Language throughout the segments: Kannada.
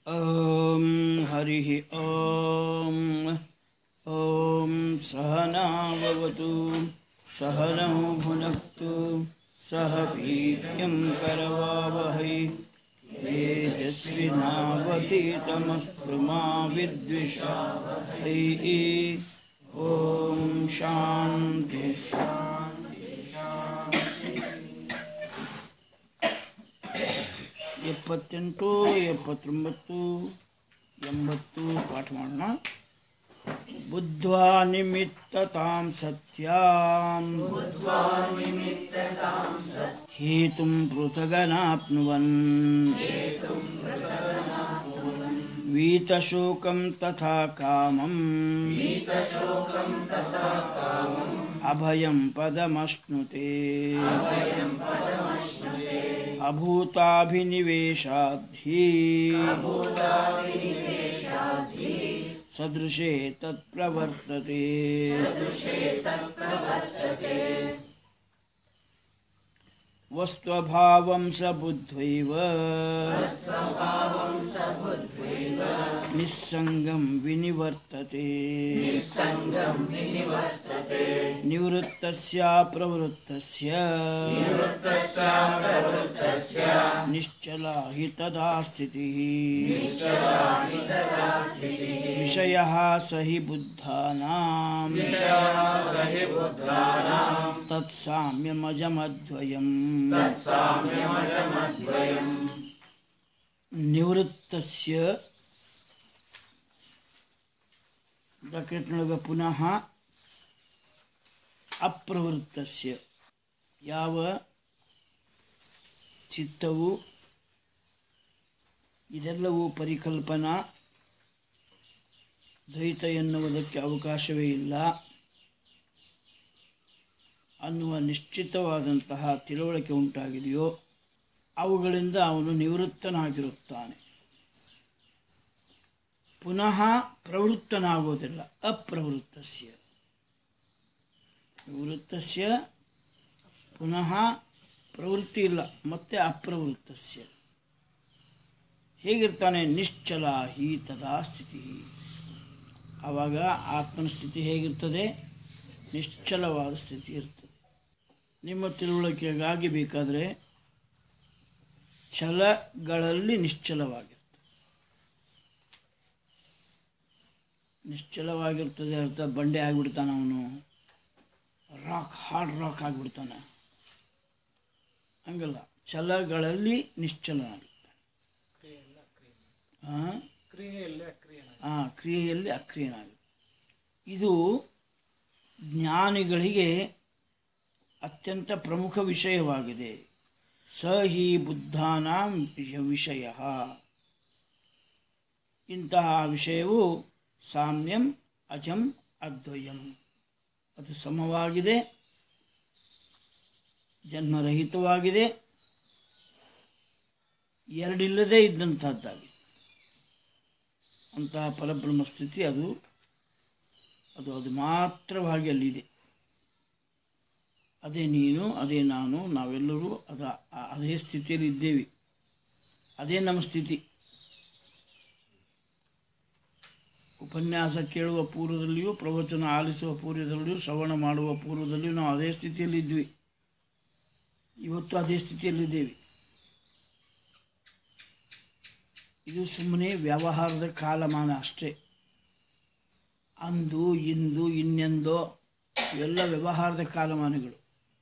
ॐ हरिः ॐ ॐ सहना भवतु सहनौ भुनक्तु सह वीर्यं करवावहै तेजस्विनावतीतमस्तु मा विद्विषावहै ॐ शान्ति ಎಪ್ಪತ್ತೆಂಟು ಎಪ್ಪತ್ತೊಂಬತ್ತು ಎಂಬತ್ತು ಪಾಠ ಮಾಡೋಣ ಬುದ್ಧ್ವಾ ನಿಮಿತ್ತತಾಂ ಸತ್ಯಾಂ ಹೇತುಂ ಪೃಥಗನಾಪ್ನುವನ್ वीतशोकं तथा कामम् अभयं पदमश्नुते अभूताभिनिवेशाद्धि सदृशे तत्प्रवर्तते वस्त्वभावं स बुद्ध्वैव निस्सङ्गं विनिवर्तते निवृत्तस्य प्रवृत्तस्य निश्चला हि तदा स्थितिः विषयः स हि बुद्धानां तत्साम्यमजमद्वयम् ನಿವೃತ್ತಸ್ಯ ಬ್ರಾಕೆಟ್ನೊಳಗೆ ಪುನಃ ಅಪ್ರವೃತ್ತಸ್ಯ ಯಾವ ಚಿತ್ತವು ಇದೆಲ್ಲವೂ ಪರಿಕಲ್ಪನಾ ದ್ವೈತ ಎನ್ನುವುದಕ್ಕೆ ಅವಕಾಶವೇ ಇಲ್ಲ ಅನ್ನುವ ನಿಶ್ಚಿತವಾದಂತಹ ತಿಳುವಳಿಕೆ ಉಂಟಾಗಿದೆಯೋ ಅವುಗಳಿಂದ ಅವನು ನಿವೃತ್ತನಾಗಿರುತ್ತಾನೆ ಪುನಃ ಪ್ರವೃತ್ತನಾಗೋದಿಲ್ಲ ಅಪ್ರವೃತ್ತಸ್ಯ ನಿವೃತ್ತಸ್ಯ ಪುನಃ ಪ್ರವೃತ್ತಿ ಇಲ್ಲ ಮತ್ತೆ ಅಪ್ರವೃತ್ತಸ್ಯ ಹೇಗಿರ್ತಾನೆ ನಿಶ್ಚಲ ಹಿ ತದಾ ಸ್ಥಿತಿ ಆವಾಗ ಆತ್ಮನ ಸ್ಥಿತಿ ಹೇಗಿರ್ತದೆ ನಿಶ್ಚಲವಾದ ಸ್ಥಿತಿ ಇರ್ತದೆ ನಿಮ್ಮ ತಿಳುವಳಿಕೆಗಾಗಿ ಬೇಕಾದರೆ ಛಲಗಳಲ್ಲಿ ನಿಶ್ಚಲವಾಗಿರ್ತದೆ ನಿಶ್ಚಲವಾಗಿರ್ತದೆ ಅರ್ಥ ಬಂಡೆ ಆಗಿಬಿಡ್ತಾನೆ ಅವನು ರಾಕ್ ಹಾರ್ಡ್ ರಾಕ್ ಆಗಿಬಿಡ್ತಾನೆ ಹಂಗಲ್ಲ ಛಲಗಳಲ್ಲಿ ನಿಶ್ಚಲನಾಗಿರ್ತಾನೆ ಹಾಂ ಹಾಂ ಕ್ರಿಯೆಯಲ್ಲಿ ಅಕ್ರಿಯನಾಗುತ್ತೆ ಇದು ಜ್ಞಾನಿಗಳಿಗೆ ಅತ್ಯಂತ ಪ್ರಮುಖ ವಿಷಯವಾಗಿದೆ ಸ ಹಿ ಬುದ್ಧಾನಾಂ ವಿಷಯ ಇಂತಹ ವಿಷಯವು ಸಾಮ್ಯಂ ಅಜಂ ಅದ್ವಯಂ ಅದು ಸಮವಾಗಿದೆ ಜನ್ಮರಹಿತವಾಗಿದೆ ಎರಡಿಲ್ಲದೆ ಇದ್ದಂಥದ್ದಾಗಿದೆ ಅಂತಹ ಪರಬ್ರಹ್ಮ ಸ್ಥಿತಿ ಅದು ಅದು ಅದು ಮಾತ್ರವಾಗಿ ಅಲ್ಲಿದೆ ಅದೇ ನೀನು ಅದೇ ನಾನು ನಾವೆಲ್ಲರೂ ಅದ ಆ- ಅದೇ ಸ್ಥಿತಿಯಲ್ಲಿ ಇದ್ದೇವೆ ಅದೇ ನಮ್ಮ ಸ್ಥಿತಿ ಉಪನ್ಯಾಸ ಕೇಳುವ ಪೂರ್ವದಲ್ಲಿಯೂ ಪ್ರವಚನ ಆಲಿಸುವ ಪೂರ್ವದಲ್ಲಿಯೂ ಶ್ರವಣ ಮಾಡುವ ಪೂರ್ವದಲ್ಲಿಯೂ ನಾವು ಅದೇ ಸ್ಥಿತಿಯಲ್ಲಿ ಇದ್ವಿ ಇವತ್ತು ಅದೇ ಸ್ಥಿತಿಯಲ್ಲಿದ್ದೇವೆ ಇದು ಸುಮ್ಮನೆ ವ್ಯವಹಾರದ ಕಾಲಮಾನ ಅಷ್ಟೇ ಅಂದು ಇಂದು ಇನ್ನೆಂದೋ ಇವೆಲ್ಲ ವ್ಯವಹಾರದ ಕಾಲಮಾನಗಳು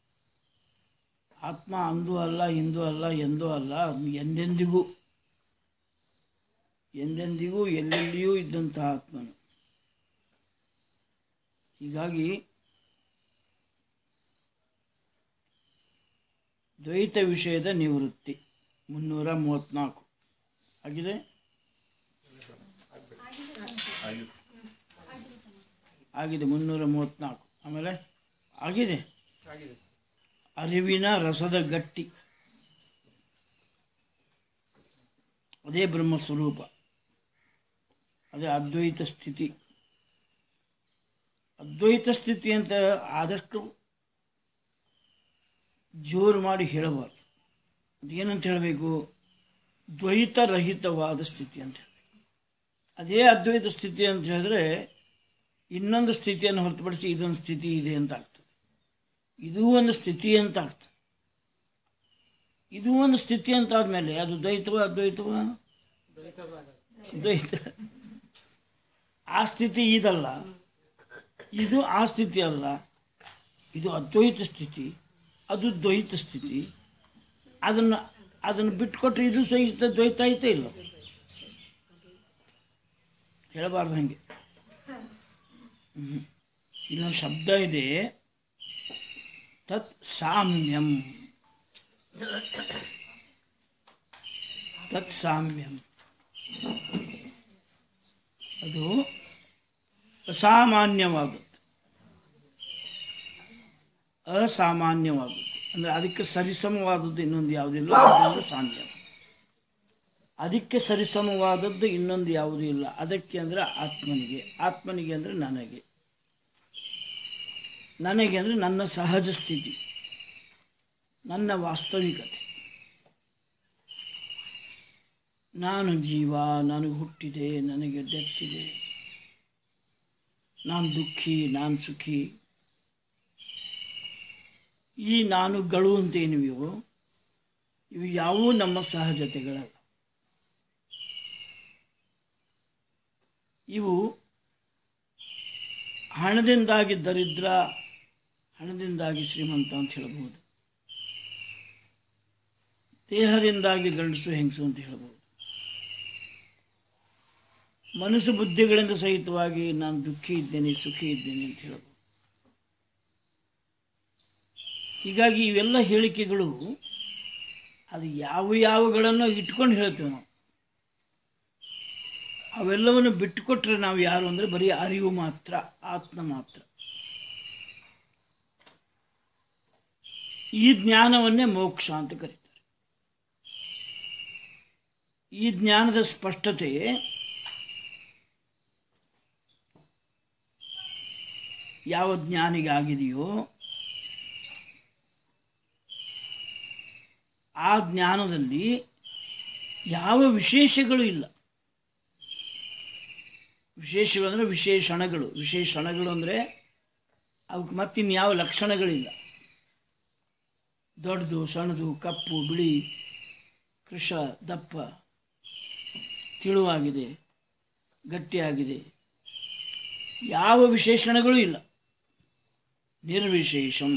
ಆತ್ಮ ಅಂದು ಅಲ್ಲ ಇಂದು ಅಲ್ಲ ಎಂದೂ ಅಲ್ಲ ಎಂದೆಂದಿಗೂ ಎಂದೆಂದಿಗೂ ಎಲ್ಲೆಲ್ಲಿಯೂ ಇದ್ದಂತಹ ಆತ್ಮನು ಹೀಗಾಗಿ ದ್ವೈತ ವಿಷಯದ ನಿವೃತ್ತಿ ಮುನ್ನೂರ ಮೂವತ್ತ್ನಾಲ್ಕು ಆಗಿದೆ ಆಗಿದೆ ಮುನ್ನೂರ ಮೂವತ್ತ್ನಾಲ್ಕು ಆಮೇಲೆ ಆಗಿದೆ ಅರಿವಿನ ರಸದ ಗಟ್ಟಿ ಅದೇ ಬ್ರಹ್ಮ ಸ್ವರೂಪ ಅದೇ ಅದ್ವೈತ ಸ್ಥಿತಿ ಅದ್ವೈತ ಸ್ಥಿತಿ ಅಂತ ಆದಷ್ಟು ಜೋರು ಮಾಡಿ ಹೇಳಬಾರ್ದು ಅದೇನಂತ ಹೇಳಬೇಕು ದ್ವೈತರಹಿತವಾದ ಸ್ಥಿತಿ ಅಂತ ಹೇಳಬೇಕು ಅದೇ ಅದ್ವೈತ ಸ್ಥಿತಿ ಅಂತ ಹೇಳಿದ್ರೆ ಇನ್ನೊಂದು ಸ್ಥಿತಿಯನ್ನು ಹೊರತುಪಡಿಸಿ ಇದೊಂದು ಸ್ಥಿತಿ ಇದೆ ಅಂತ ಆಗ್ತದೆ ಇದು ಒಂದು ಸ್ಥಿತಿ ಅಂತ ಆಗ್ತದೆ ಇದು ಒಂದು ಸ್ಥಿತಿ ಅಂತ ಆದಮೇಲೆ ಅದು ದ್ವೈತವ ಅದ್ವೈತವ ದ್ವೈತ ಆ ಸ್ಥಿತಿ ಇದಲ್ಲ ಇದು ಆ ಸ್ಥಿತಿ ಅಲ್ಲ ಇದು ಅದ್ವೈತ ಸ್ಥಿತಿ ಅದು ದ್ವೈತ ಸ್ಥಿತಿ ಅದನ್ನು ಅದನ್ನು ಬಿಟ್ಕೊಟ್ರೆ ಇದು ಸಹಿತ ದ್ವೈತ ಐತೆ ಇಲ್ಲ ಹೇಳಬಾರ್ದು ಹಾಗೆ ಹ್ಮ್. ಇಲ್ಲೊಂದು ಶಬ್ದ ಇದೆ ತತ್ ಸಾಮ್ಯಂ ತತ್ ಸಾಮ್ಯಂ ಅದು ಅಸಾಮಾನ್ಯವಾಗುತ್ತೆ ಅಸಾಮಾನ್ಯವಾಗುತ್ತೆ ಅಂದರೆ ಅದಕ್ಕೆ ಸರಿಸಮವಾದದ್ದು ಇನ್ನೊಂದು ಯಾವುದಿಲ್ಲ ಅದೊಂದು ಸಾಮ್ಯ ಅದಕ್ಕೆ ಸರಿಸಮವಾದದ್ದು ಇನ್ನೊಂದು ಯಾವುದೂ ಇಲ್ಲ ಅದಕ್ಕೆ ಅಂದರೆ ಆತ್ಮನಿಗೆ ಆತ್ಮನಿಗೆ ಅಂದರೆ ನನಗೆ ನನಗೆ ಅಂದರೆ ನನ್ನ ಸಹಜ ಸ್ಥಿತಿ ನನ್ನ ವಾಸ್ತವಿಕತೆ ನಾನು ಜೀವ ನನಗೆ ಹುಟ್ಟಿದೆ ನನಗೆ ಡೆತ್ ಇದೆ ನಾನು ದುಃಖಿ ನಾನು ಸುಖಿ ಈ ನಾನುಗಳು ಅಂತ ಏನಿವೆ ಇವು ಇವು ಯಾವುವು ನಮ್ಮ ಸಹಜತೆಗಳಲ್ಲ ಇವು ಹಣದಿಂದಾಗಿ ದರಿದ್ರ ಹಣದಿಂದಾಗಿ ಶ್ರೀಮಂತ ಅಂತ ಹೇಳ್ಬೋದು ದೇಹದಿಂದಾಗಿ ಗಂಡಸು ಹೆಂಗಸು ಅಂತ ಹೇಳ್ಬೋದು ಮನಸ್ಸು ಬುದ್ಧಿಗಳಿಂದ ಸಹಿತವಾಗಿ ನಾನು ದುಃಖಿ ಇದ್ದೇನೆ ಸುಖಿ ಇದ್ದೇನೆ ಅಂತ ಹೇಳ್ಬೋದು ಹೀಗಾಗಿ ಇವೆಲ್ಲ ಹೇಳಿಕೆಗಳು ಅದು ಯಾವ ಯಾವುಗಳನ್ನು ಇಟ್ಕೊಂಡು ಹೇಳ್ತೇವೆ ನಾವು ಅವೆಲ್ಲವನ್ನು ಬಿಟ್ಟುಕೊಟ್ರೆ ನಾವು ಯಾರು ಅಂದರೆ ಬರೀ ಅರಿವು ಮಾತ್ರ ಆತ್ಮ ಮಾತ್ರ ಈ ಜ್ಞಾನವನ್ನೇ ಮೋಕ್ಷ ಅಂತ ಕರೀತಾರೆ ಈ ಜ್ಞಾನದ ಸ್ಪಷ್ಟತೆ ಯಾವ ಜ್ಞಾನಿಗೆ ಆಗಿದೆಯೋ ಆ ಜ್ಞಾನದಲ್ಲಿ ಯಾವ ವಿಶೇಷಗಳು ಇಲ್ಲ ವಿಶೇಷವಂದರೆ ವಿಶೇಷಣಗಳು ವಿಶೇಷಣಗಳು ಅಂದರೆ ಅವಕ್ಕೆ ಮತ್ತಿನ್ಯಾವ ಲಕ್ಷಣಗಳಿಲ್ಲ ದೊಡ್ಡದು ಸಣ್ಣದು ಕಪ್ಪು ಬಿಳಿ ಕೃಷ ದಪ್ಪ ತಿಳುವಾಗಿದೆ ಗಟ್ಟಿಯಾಗಿದೆ ಯಾವ ವಿಶೇಷಣಗಳು ಇಲ್ಲ ನಿರ್ವಿಶೇಷಂ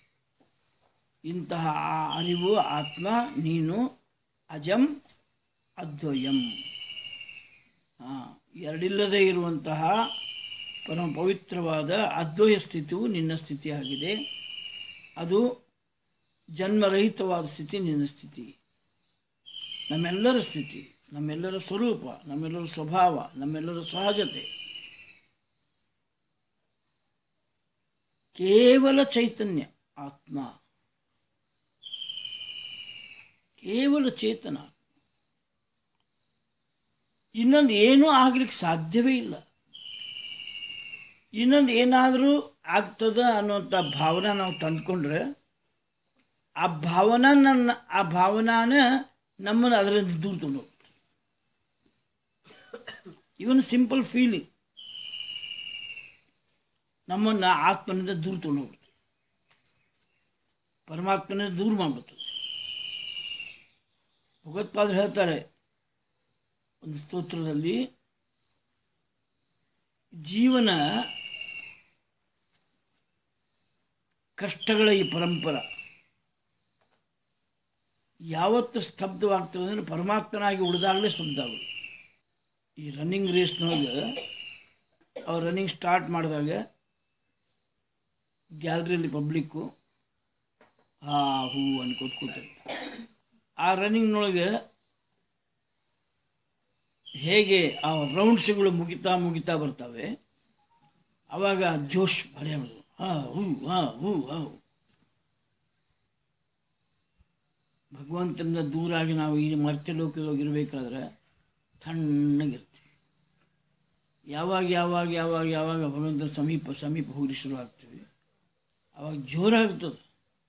ಇಂತಹ ಆ ಅರಿವು ಆತ್ಮ ನೀನು ಅಜಂ ಅದ್ವಯಂ ಆ, ಎರಡಿಲ್ಲದೆ ಇರುವಂತಹ ಪರಮ ಪವಿತ್ರವಾದ ಅದ್ವಯ ಸ್ಥಿತಿಯು ನಿನ್ನ ಸ್ಥಿತಿಯಾಗಿದೆ ಅದು ಜನ್ಮರಹಿತವಾದ ಸ್ಥಿತಿ ನಿನ್ನ ಸ್ಥಿತಿ ನಮ್ಮೆಲ್ಲರ ಸ್ಥಿತಿ ನಮ್ಮೆಲ್ಲರ ಸ್ವರೂಪ ನಮ್ಮೆಲ್ಲರ ಸ್ವಭಾವ ನಮ್ಮೆಲ್ಲರ ಸಹಜತೆ ಕೇವಲ ಚೈತನ್ಯ ಆತ್ಮ ಕೇವಲ ಚೇತನ ಇನ್ನೊಂದು ಏನೂ ಆಗ್ಲಿಕ್ಕೆ ಸಾಧ್ಯವೇ ಇಲ್ಲ ಇನ್ನೊಂದು ಏನಾದರೂ ಆಗ್ತದ ಅನ್ನುವಂಥ ಭಾವನೆ ನಾವು ತಂದ್ಕೊಂಡ್ರೆ ಆ ಭಾವನಾ ನನ್ನ ಆ ಭಾವನಾನ ನಮ್ಮನ್ನು ಅದರಿಂದ ದೂರ ತಗೊಂಡು ಹೋಗುತ್ತೆ ಇವನ್ ಸಿಂಪಲ್ ಫೀಲಿಂಗ್ ನಮ್ಮನ್ನು ಆತ್ಮನಿಂದ ದೂರ ತಗೊಂಡು ಹೋಗುತ್ತೆ ಪರಮಾತ್ಮನಿಂದ ದೂರ ಮಾಡಿಬಿಡ್ತದೆ ಭಗವತ್ಪಾದರು ಹೇಳ್ತಾರೆ ಒಂದು ಸ್ತೋತ್ರದಲ್ಲಿ ಜೀವನ ಕಷ್ಟಗಳ ಈ ಪರಂಪರ ಯಾವತ್ತು ಸ್ತಬ್ಧವಾಗ್ತದೆ ಅಂದರೆ ಪರಮಾತ್ಮನಾಗಿ ಉಳಿದಾಗಲೇ ಸ್ತಬ್ಧ ಆಗೋದು ಈ ರನ್ನಿಂಗ್ ರೇಸ್ನೊಳಗೆ ಅವ್ರು ರನ್ನಿಂಗ್ ಸ್ಟಾರ್ಟ್ ಮಾಡಿದಾಗ ಗ್ಯಾಲರಿಯಲ್ಲಿ ಪಬ್ಲಿಕ್ಕು ಹಾ ಹೂ ಅನ್ಕೋತ ಕೂತಿರ್ತಾರೆ ಆ ರನ್ನಿಂಗ್ನೊಳಗೆ ಹೇಗೆ ಆ ರೌಂಡ್ಸ್ಗಳು ಮುಗಿತಾ ಮುಗಿತಾ ಬರ್ತವೆ ಆವಾಗ ಜೋಶ್ ಭಾರಿ ಆಗೋದು ಹಾ ಹೂ ಹಾ ಹೂ ಹಾ ಹೂ. ಭಗವಂತನಿಂದ ದೂರಾಗಿ ನಾವು ಈ ಮರ್ತ್ಯ ಲೋಕದೊಳಗೆ ಇರಬೇಕಾದ್ರೆ ತಣ್ಣಗಿರ್ತೀವಿ ಯಾವಾಗ ಯಾವಾಗ ಯಾವಾಗ ಯಾವಾಗ ಭಗವಂತನ ಸಮೀಪ ಸಮೀಪ ಹೋಗಿ ಶುರು ಆಗ್ತೀವಿ ಅವಾಗ ಜೋರಾಗ್ತದೆ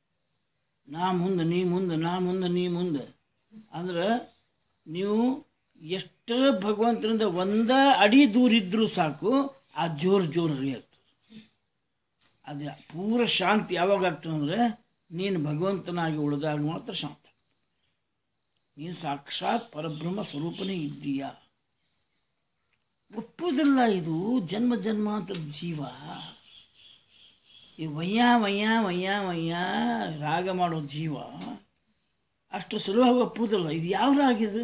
ನಾ ಮುಂದೆ ನೀ ಮುಂದೆ ನಾ ಮುಂದೆ ನೀ ಮುಂದೆ ಅಂದ್ರೆ ನೀವು ಎಷ್ಟು ಭಗವಂತನಿಂದ ಒಂದ ಅಡಿ ದೂರ ಇದ್ರೂ ಸಾಕು ಆ ಜೋರು ಜೋರು ಇರ್ತದೆ ಅದು ಪೂರ ಶಾಂತಿ ಯಾವಾಗ ಆಗ್ತದೆ ಅಂದರೆ ನೀನು ಭಗವಂತನಾಗಿ ಉಳಿದಾಗ ಮಾತ್ರ ಶಾಂತ ನೀನು ಸಾಕ್ಷಾತ್ ಪರಬ್ರಹ್ಮ ಸ್ವರೂಪನೇ ಇದ್ದೀಯಾ ಒಪ್ಪುವುದಿಲ್ಲ ಇದು ಜನ್ಮ ಜನ್ಮಾಂತರ ಜೀವ ಈ ವಯ್ಯ ವಯ್ಯ ವಯ್ಯ ವಯ್ಯ ರಾಗ ಮಾಡೋ ಜೀವ ಅಷ್ಟು ಸುಲಭವಾಗಿ ಒಪ್ಪುವುದಿಲ್ಲ ಇದು ಯಾವ ರಾಗ ಇದು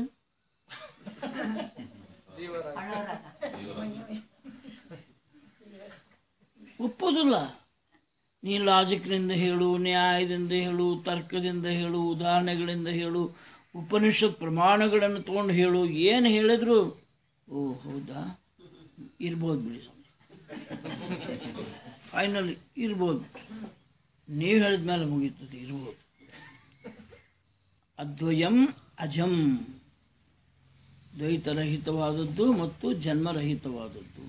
ಒಪ್ಪುವುದಿಲ್ಲ ನೀ ಲಾಜಿಕ್ನಿಂದ ಹೇಳು ನ್ಯಾಯದಿಂದ ಹೇಳು ತರ್ಕದಿಂದ ಹೇಳು ಉದಾಹರಣೆಗಳಿಂದ ಹೇಳು ಉಪನಿಷತ್ ಪ್ರಮಾಣಗಳನ್ನು ತೊಗೊಂಡು ಹೇಳು ಏನು ಹೇಳಿದ್ರು ಓ ಹೌದಾ ಇರ್ಬೋದು ಬಿಡಿ ಸ್ವಾಮಿ ಫೈನಲ್ ಇರ್ಬೋದು ನೀವು ಹೇಳಿದ ಮೇಲೆ ಮುಗೀತದೆ ಇರ್ಬೋದು ಅದ್ವಯಂ ಅಜಂ ದ್ವೈತರಹಿತವಾದದ್ದು ಮತ್ತು ಜನ್ಮರಹಿತವಾದದ್ದು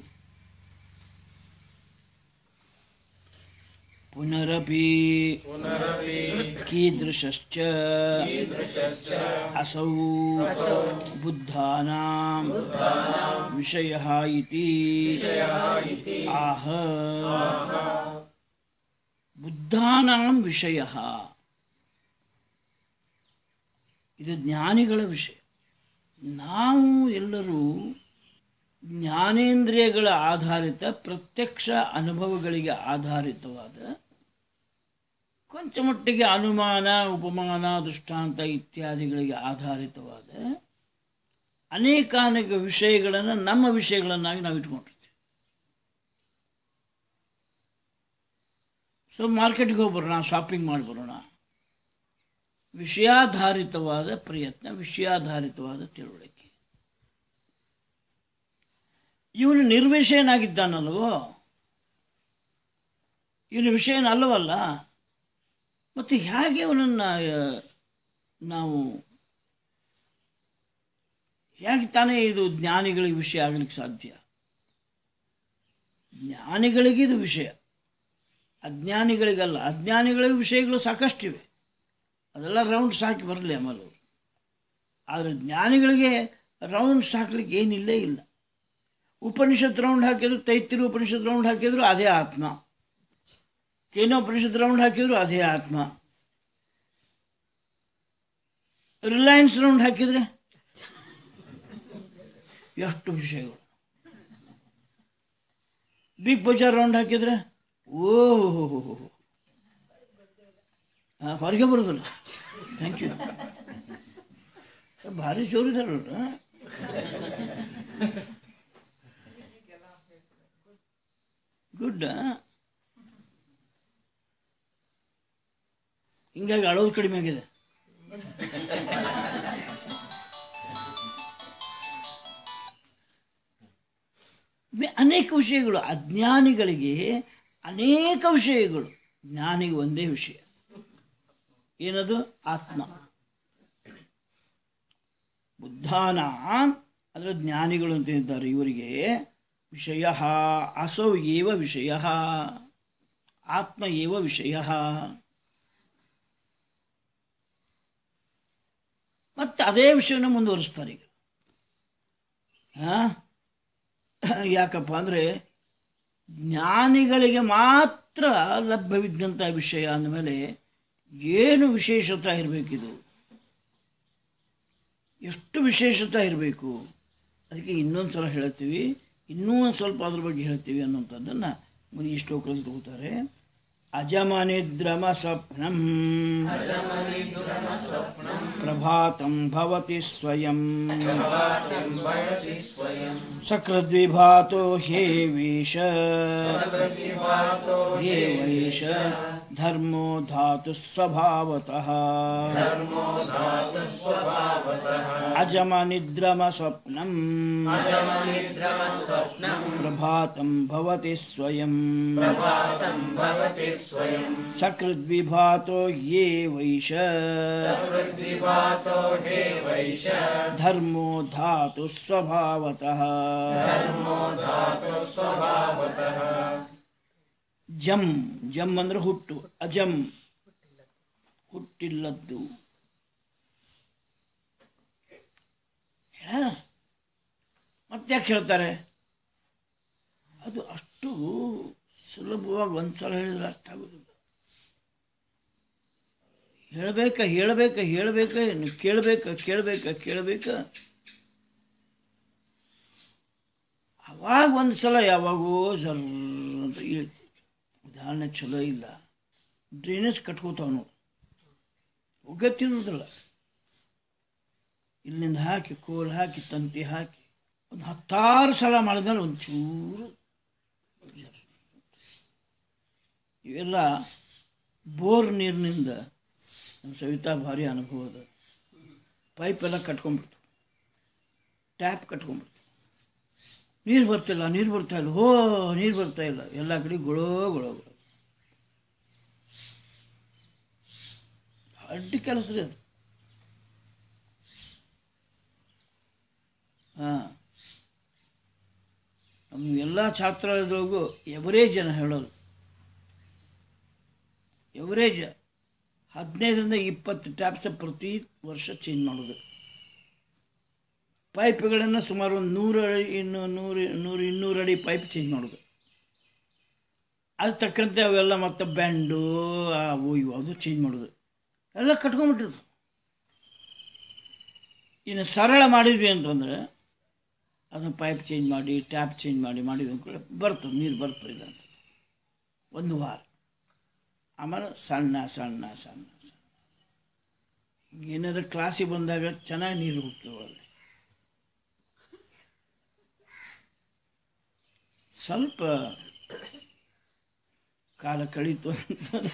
ಪುನರಪಿ ಕೀದೃಶ್ಚ ಅಸೌ ಬುದ್ಧಾನಾಂ ವಿಷಯ ಇತಿ ಆಹ ಬುದ್ಧಾನಾಂ ವಿಷಯ ಇದು ಜ್ಞಾನಿಗಳ ವಿಷಯ ನಾವು ಎಲ್ಲರೂ ಜ್ಞಾನೇಂದ್ರಿಯಗಳ ಆಧಾರಿತ ಪ್ರತ್ಯಕ್ಷ ಅನುಭವಗಳಿಗೆ ಆಧಾರಿತವಾದ ಕೊಂಚ ಮಟ್ಟಿಗೆ ಅನುಮಾನ ಉಪಮಾನ ದೃಷ್ಟಾಂತ ಇತ್ಯಾದಿಗಳಿಗೆ ಆಧಾರಿತವಾದ ಅನೇಕಾನೇಕ ವಿಷಯಗಳನ್ನು ನಮ್ಮ ವಿಷಯಗಳನ್ನಾಗಿ ನಾವು ಇಟ್ಕೊಂಡಿರ್ತೀವಿ ಸೊ ಮಾರ್ಕೆಟ್ಗೆ ಹೋಗಿ ಬರೋಣ ಶಾಪಿಂಗ್ ಮಾಡಿ ಬರೋಣ ವಿಷಯಾಧಾರಿತವಾದ ಪ್ರಯತ್ನ ವಿಷಯಾಧಾರಿತವಾದ ತಿಳುವಳಿಕೆ ಇವನು ನಿರ್ವಿಷಯನಾಗಿದ್ದಾನಲ್ವೋ ಇವನು ವಿಷಯನ ಅಲ್ಲವಲ್ಲ ಮತ್ತು ಹೇಗೆ ಅವನನ್ನು ನಾವು ಹೇಗೆ ತಾನೇ ಇದು ಜ್ಞಾನಿಗಳಿಗೆ ವಿಷಯ ಆಗಲಿಕ್ಕೆ ಸಾಧ್ಯ ಜ್ಞಾನಿಗಳಿಗೆ ಇದು ವಿಷಯ ಅಜ್ಞಾನಿಗಳಿಗಲ್ಲ ಅಜ್ಞಾನಿಗಳಿಗೆ ವಿಷಯಗಳು ಸಾಕಷ್ಟಿವೆ ಅದೆಲ್ಲ ರೌಂಡ್ಸ್ ಹಾಕಿ ಬರಲಿ ಆಮೇಲೆ ಅವರು ಆದರೆ ಜ್ಞಾನಿಗಳಿಗೆ ರೌಂಡ್ಸ್ ಹಾಕ್ಲಿಕ್ಕೆ ಏನಿಲ್ಲೇ ಇಲ್ಲ ಉಪನಿಷತ್ ರೌಂಡ್ ಹಾಕಿದ್ರು ತೈತಿರು ಉಪನಿಷತ್ ರೌಂಡ್ ಹಾಕಿದ್ರು ಅದೇ ಆತ್ಮ ಕೇನೋಪನಿಷತ್ ರೌಂಡ್ ಹಾಕಿದ್ರು ಅದೇ ಆತ್ಮ ರಿಲಯನ್ಸ್ ರೌಂಡ್ ಹಾಕಿದ್ರೆ ಎಷ್ಟು ವಿಷಯಗಳು ಬಿಗ್ ಬಜಾರ್ ರೌಂಡ್ ಹಾಕಿದ್ರೆ ಓಹೋ ಹೊರಗೆ ಬರೋದಿಲ್ಲ ಥ್ಯಾಂಕ್ ಯು ಭಾರಿ ಜೋರಿದ್ದಾರೆ ಅವ್ರು ಗುಡ್ ಹಿಂಗಾಗಿ ಅಳೋದು ಕಡಿಮೆ ಆಗಿದೆ ಇವೆ ಅನೇಕ ವಿಷಯಗಳು ಅಜ್ಞಾನಿಗಳಿಗೆ ಅನೇಕ ವಿಷಯಗಳು ಜ್ಞಾನಿಗೆ ಒಂದೇ ವಿಷಯ ಏನದು ಆತ್ಮ ಬುದ್ಧಾನ ಅಂದರೆ ಜ್ಞಾನಿಗಳು ಅಂತ ಇದ್ದಾರೆ ಇವರಿಗೆ ವಿಷಯ ಅಸೌ ಏವ ವಿಷಯ ಆತ್ಮ ಏವ ವಿಷಯ ಮತ್ತೆ ಅದೇ ವಿಷಯನ ಮುಂದುವರಿಸ್ತಾರೆ ಈಗ ಹಾಂ ಯಾಕಪ್ಪ ಅಂದರೆ ಜ್ಞಾನಿಗಳಿಗೆ ಮಾತ್ರ ಲಭ್ಯವಿದ್ದಂಥ ವಿಷಯ ಅಂದಮೇಲೆ ಏನು ವಿಶೇಷತೆ ಇರಬೇಕಿದು ಎಷ್ಟು ವಿಶೇಷತೆ ಇರಬೇಕು ಅದಕ್ಕೆ ಇನ್ನೊಂದು ಸಲ ಹೇಳ್ತೀವಿ ಇನ್ನೂ ಒಂದು ಸ್ವಲ್ಪ ಅದ್ರ ಬಗ್ಗೆ ಹೇಳ್ತೀವಿ ಅನ್ನೋಂಥದ್ದನ್ನು ಮುಂದೆ ಈ ಶ್ಲೋಕದಲ್ಲಿ ತಗೋತಾರೆ ಅಜಮನಿದ್ರಮ ಸ್ವಪ್ನಂ ಪ್ರಭಾತಂ ಭವತಿ ಸ್ವಯಂ ಸಕೃದ್ವಿಭಾತೋ ಹೇ ವೇಷ ಹೇ ವೈಷ ಧರ್ಮೋ ಧಾತು ಸ್ವಭಾವತಃ ಅಜಮನಿದ್ರಮ ಸ್ವಪ್ನಂ ಪ್ರಭಾತಂ ಭವತಿ ಸ್ವಯಂ ಸಕೃದ್ವಿಭಾತೋ ಯೇ ವೈಷ ಧರ್ಮೋ ಧಾತು ಸ್ವಭಾವತಃ ಜಂ ಜಂ ಅಂದ್ರೆ ಹುಟ್ಟು ಅಜಂ ಹುಟ್ಟಿಲ್ಲದ್ದು ಹೇಳ ಮತ್ತೆ ಯಾಕೆ ಹೇಳ್ತಾರೆ ಅದು ಅಷ್ಟು ಸುಲಭವಾಗಿ ಒಂದು ಸಲ ಹೇಳಿದ್ರೆ ಅರ್ಥ ಆಗೋದಿಲ್ಲ ಹೇಳಬೇಕ ಹೇಳಬೇಕ ಹೇಳಬೇಕ ಕೇಳಬೇಕ ಕೇಳಬೇಕ ಕೇಳಬೇಕ ಅವಾಗ ಒಂದು ಸಲ ಯಾವಾಗೋ ಸರ್ ಅಂತ ಇಳಿತು ಉದಾಹರಣೆ ಚಲೋ ಇಲ್ಲ ಡ್ರೈನೇಜ್ ಕಟ್ಕೋತಾವ ನಾವು ಒಗ್ಗತ್ತಿರುವುದಿಲ್ಲ ಇಲ್ಲಿಂದ ಹಾಕಿ ಕೋಲ್ ಹಾಕಿ ತಂತಿ ಹಾಕಿ ಒಂದು ಹತ್ತಾರು ಸಲ ಮಾಡಿದ್ಮೇಲೆ ಒಂದು ಚೂರು ಇವೆಲ್ಲ ಬೋರ್ ನೀರಿನಿಂದ ನಮ್ಮ ಸವಿತಾ ಭಾರಿ ಅನುಭವ ಅದ ಪೈಪ್ ಎಲ್ಲ ಕಟ್ಕೊಂಡ್ಬಿಡ್ತು ಟ್ಯಾಪ್ ಕಟ್ಕೊಂಡ್ಬಿಡ್ತು ನೀರು ಬರ್ತಿಲ್ಲ ನೀರು ಬರ್ತಾ ಇಲ್ಲ ಹೋ ನೀರು ಬರ್ತಾ ಇಲ್ಲ ಎಲ್ಲ ಕಡೆ ಗೊಳೋ ಗೊಳೋ ಗೊಳೋ ಅಡ್ಡಿ ಕೆಲಸ ರೀ ಅದು ಹಾಂ ನಮ್ಮ ಎಲ್ಲ ಛಾತ್ರಾಲಯದೊಳಗೂ ಎವರೇಜ್ ಅನ್ನ ಹೇಳೋದು ಎವರೇಜ್ ಹದಿನೈದರಿಂದ ಇಪ್ಪತ್ತು ಟ್ಯಾಪ್ಸ್ ಪ್ರತಿ ವರ್ಷ ಚೇಂಜ್ ಮಾಡೋದು ಪೈಪ್ಗಳನ್ನು ಸುಮಾರು ಒಂದು ನೂರು ಅಡಿ ಇನ್ನು ನೂರು ನೂರು ಇನ್ನೂರು ಅಡಿ ಪೈಪ್ ಚೇಂಜ್ ಮಾಡೋದು ಅದು ತಕ್ಕಂತೆ ಅವೆಲ್ಲ ಮತ್ತೆ ಬ್ಯಾಂಡು ಅವು ಇವು ಅದು ಚೇಂಜ್ ಮಾಡೋದು ಎಲ್ಲ ಕಟ್ಕೊಂಡ್ಬಿಟ್ಟಿರ್ತು ಇನ್ನು ಸರಳ ಮಾಡಿದ್ವಿ ಅಂತಂದರೆ ಅದನ್ನು ಪೈಪ್ ಚೇಂಜ್ ಮಾಡಿ ಟ್ಯಾಪ್ ಚೇಂಜ್ ಮಾಡಿ ಮಾಡಿದ್ವಿ ಅಂದ್ಕೊಳ್ಳಿ ಬರ್ತದೆ ನೀರು ಬರ್ತದೆ ಇಲ್ಲ ಅಂತ ಒಂದು ವಾರ ಆಮೇಲೆ ಸಣ್ಣ ಸಣ್ಣ ಸಣ್ಣ ಸಣ್ಣ ಏನಾದ್ರು ಕ್ಲಾಸಿಗೆ ಬಂದಾಗ ಚೆನ್ನಾಗಿ ನೀರು ಹೋಗ್ತವೆ ಅಲ್ಲಿ ಸ್ವಲ್ಪ ಕಾಲ ಕಳೀತು ಅಂತಂದ್ರೆ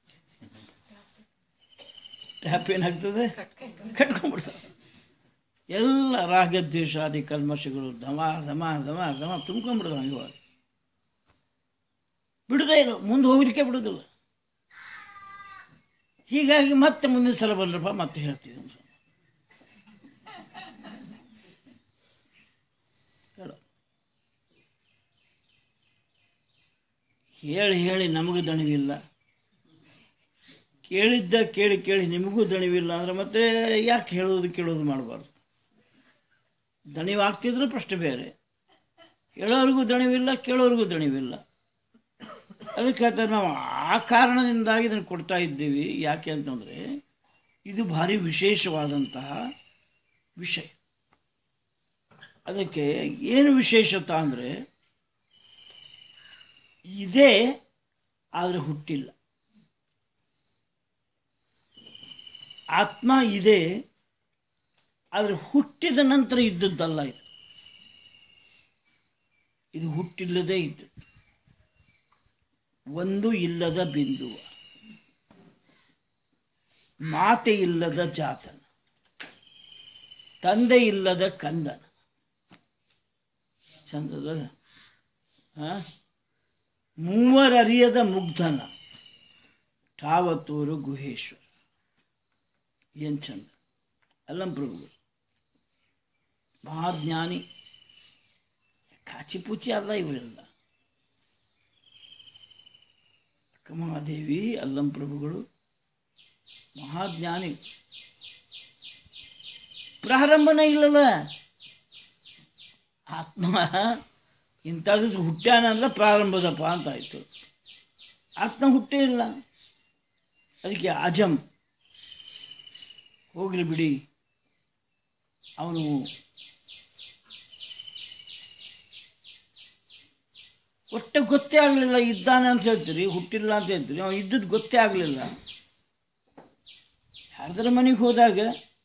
ಟ್ಯಾಪ್ ಏನಾಗ್ತದೆ ಕಟ್ಕೊಂಡ್ಬಿಡ್ತದೆ ಎಲ್ಲ ರಾಗದ್ವೇಷಾದಿ ಕಲ್ಮಶಗಳು ಧಮಾರ್ ಧಮಾರ್ ಧಮಾರ್ ಧಮಾರ್ ತುಂಬ್ಕೊಂಡ್ಬಿಡ್ತಾವೆ ಇವಾಗ ಬಿಡದೇ ಇಲ್ಲ ಮುಂದೆ ಹೋಗ್ಲಿಕ್ಕೆ ಬಿಡೋದಿಲ್ಲ ಹೀಗಾಗಿ ಮತ್ತೆ ಮುಂದಿನ ಸಲ ಬಂದ್ರಪ್ಪ ಮತ್ತೆ ಹೇಳ್ತೀವಿ ಅಂತ ಹೇಳು. ಹೇಳಿ ಹೇಳಿ ನಮಗೂ ದಣಿವಿಲ್ಲ ಕೇಳಿದ್ದ ಕೇಳಿ ಕೇಳಿ ನಿಮಗೂ ದಣಿವಿಲ್ಲ ಅಂದ್ರೆ ಮತ್ತೆ ಯಾಕೆ ಹೇಳೋದು ಕೇಳೋದು ಮಾಡಬಾರ್ದು ದಣಿವಾಗ್ತಿದ್ರೆ ಪ್ರಶ್ನೆ ಬೇರೆ ಹೇಳೋರಿಗೂ ದಣಿವಿಲ್ಲ ಕೇಳೋರಿಗೂ ದಣಿವಿಲ್ಲ ಅದಕ್ಕೆ ಹೇಳ್ತಾರೆ ನಾವು ಆ ಕಾರಣದಿಂದಾಗಿ ಇದನ್ನು ಕೊಡ್ತಾ ಇದ್ದೀವಿ ಯಾಕೆ ಅಂತಂದರೆ ಇದು ಭಾರಿ ವಿಶೇಷವಾದಂತಹ ವಿಷಯ ಅದಕ್ಕೆ ಏನು ವಿಶೇಷತ ಅಂದರೆ ಇದೇ ಆದರೆ ಹುಟ್ಟಿಲ್ಲ ಆತ್ಮ ಇದೆ ಆದರೆ ಹುಟ್ಟಿದ ನಂತರ ಇದ್ದದ್ದಲ್ಲ ಇದು ಇದು ಹುಟ್ಟಿಲ್ಲದೆ ಇದ್ದದ್ದು ಒಂದು ಇಲ್ಲದ ಬಿಂದುವ ಮಾತೆ ಇಲ್ಲದ ಜಾತನ ತಂದೆ ಇಲ್ಲದ ಕಂದನ ಚಂದದ ಆ? ಮೂವರರಿಯದ ಮುಗ್ಧನ ಠಾವತೂರು ಗುಹೇಶ್ವರ ಏನು ಚಂದ ಅಲ್ಲಂ ಪ್ರಭುಗಳು ಮಹಾಜ್ಞಾನಿ ಕಾಚಿಪೂಚಿ ಅಲ್ಲ ಇವರೆಲ್ಲ ಅಕ್ಕಮಹಾದೇವಿ ಅಲ್ಲಂ ಪ್ರಭುಗಳು ಮಹಾಜ್ಞಾನಿ ಪ್ರಾರಂಭನೇ ಇಲ್ಲಲ್ಲ ಆತ್ಮ ಇಂಥ ದಿವಸ ಹುಟ್ಟ್ಯಾನ ಅಂದ್ರೆ ಪ್ರಾರಂಭದಪ್ಪ ಅಂತ ಆಯಿತು ಆತ್ಮ ಹುಟ್ಟೇ ಇಲ್ಲ ಅದಕ್ಕೆ ಅಜಂ ಹೋಗಲಿ ಬಿಡಿ ಅವನು ಒಟ್ಟೆ ಗೊತ್ತೇ ಆಗಲಿಲ್ಲ ಇದ್ದಾನೆ ಅಂತ ಹೇಳ್ತೀರಿ ಹುಟ್ಟಿಲ್ಲ ಅಂತ ಹೇಳ್ತೀರಿ ಅವನು ಇದ್ದದ್ದು ಗೊತ್ತೇ ಆಗಲಿಲ್ಲ ಯಾರ್ದರ ಮನೆಗೆ ಹೋದಾಗ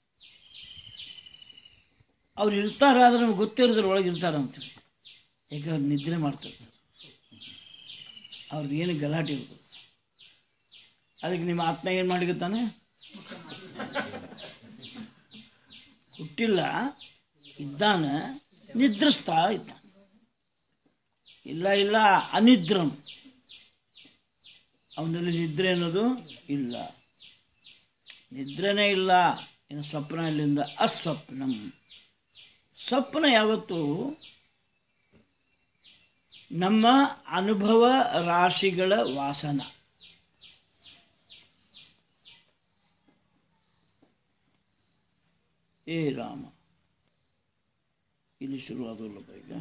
ಅವ್ರು ಇರ್ತಾರ ಆದ್ರೆ ನಮ್ಗೆ ಗೊತ್ತಿರೋದ್ರ ಒಳಗೆ ಇರ್ತಾರ ಅಂತೇಳಿ ಯಾಕೆ ಅವ್ರು ನಿದ್ರೆ ಮಾಡ್ತಿರ್ತಾರೆ ಅವ್ರದ್ದು ಏನು ಗಲಾಟೆ ಇರ್ತದೆ ಅದಕ್ಕೆ ನಿಮ್ಮ ಆತ್ಮ ಏನು ಮಾಡಿಗುತ್ತಾನೆ ಹುಟ್ಟಿಲ್ಲ ಇದ್ದಾನೆ ನಿದ್ರಿಸ್ತಾ ಇದ್ದಾನೆ ಇಲ್ಲ ಇಲ್ಲ ಅನಿದ್ರಂ ಅವನಲ್ಲಿ ನಿದ್ರೆ ಅನ್ನೋದು ಇಲ್ಲ ನಿದ್ರೆನೇ ಇಲ್ಲ ಇನ್ನು ಸ್ವಪ್ನ ಇಲ್ಲಿಂದ ಅಸ್ವಪ್ನಂ ಸ್ವಪ್ನ ಯಾವತ್ತು ನಮ್ಮ ಅನುಭವ ರಾಶಿಗಳ ವಾಸನ ಏ ರಾಮ ಇಲ್ಲಿ ಶುರು ಆದಲ್ಲಪ್ಪ ಈಗ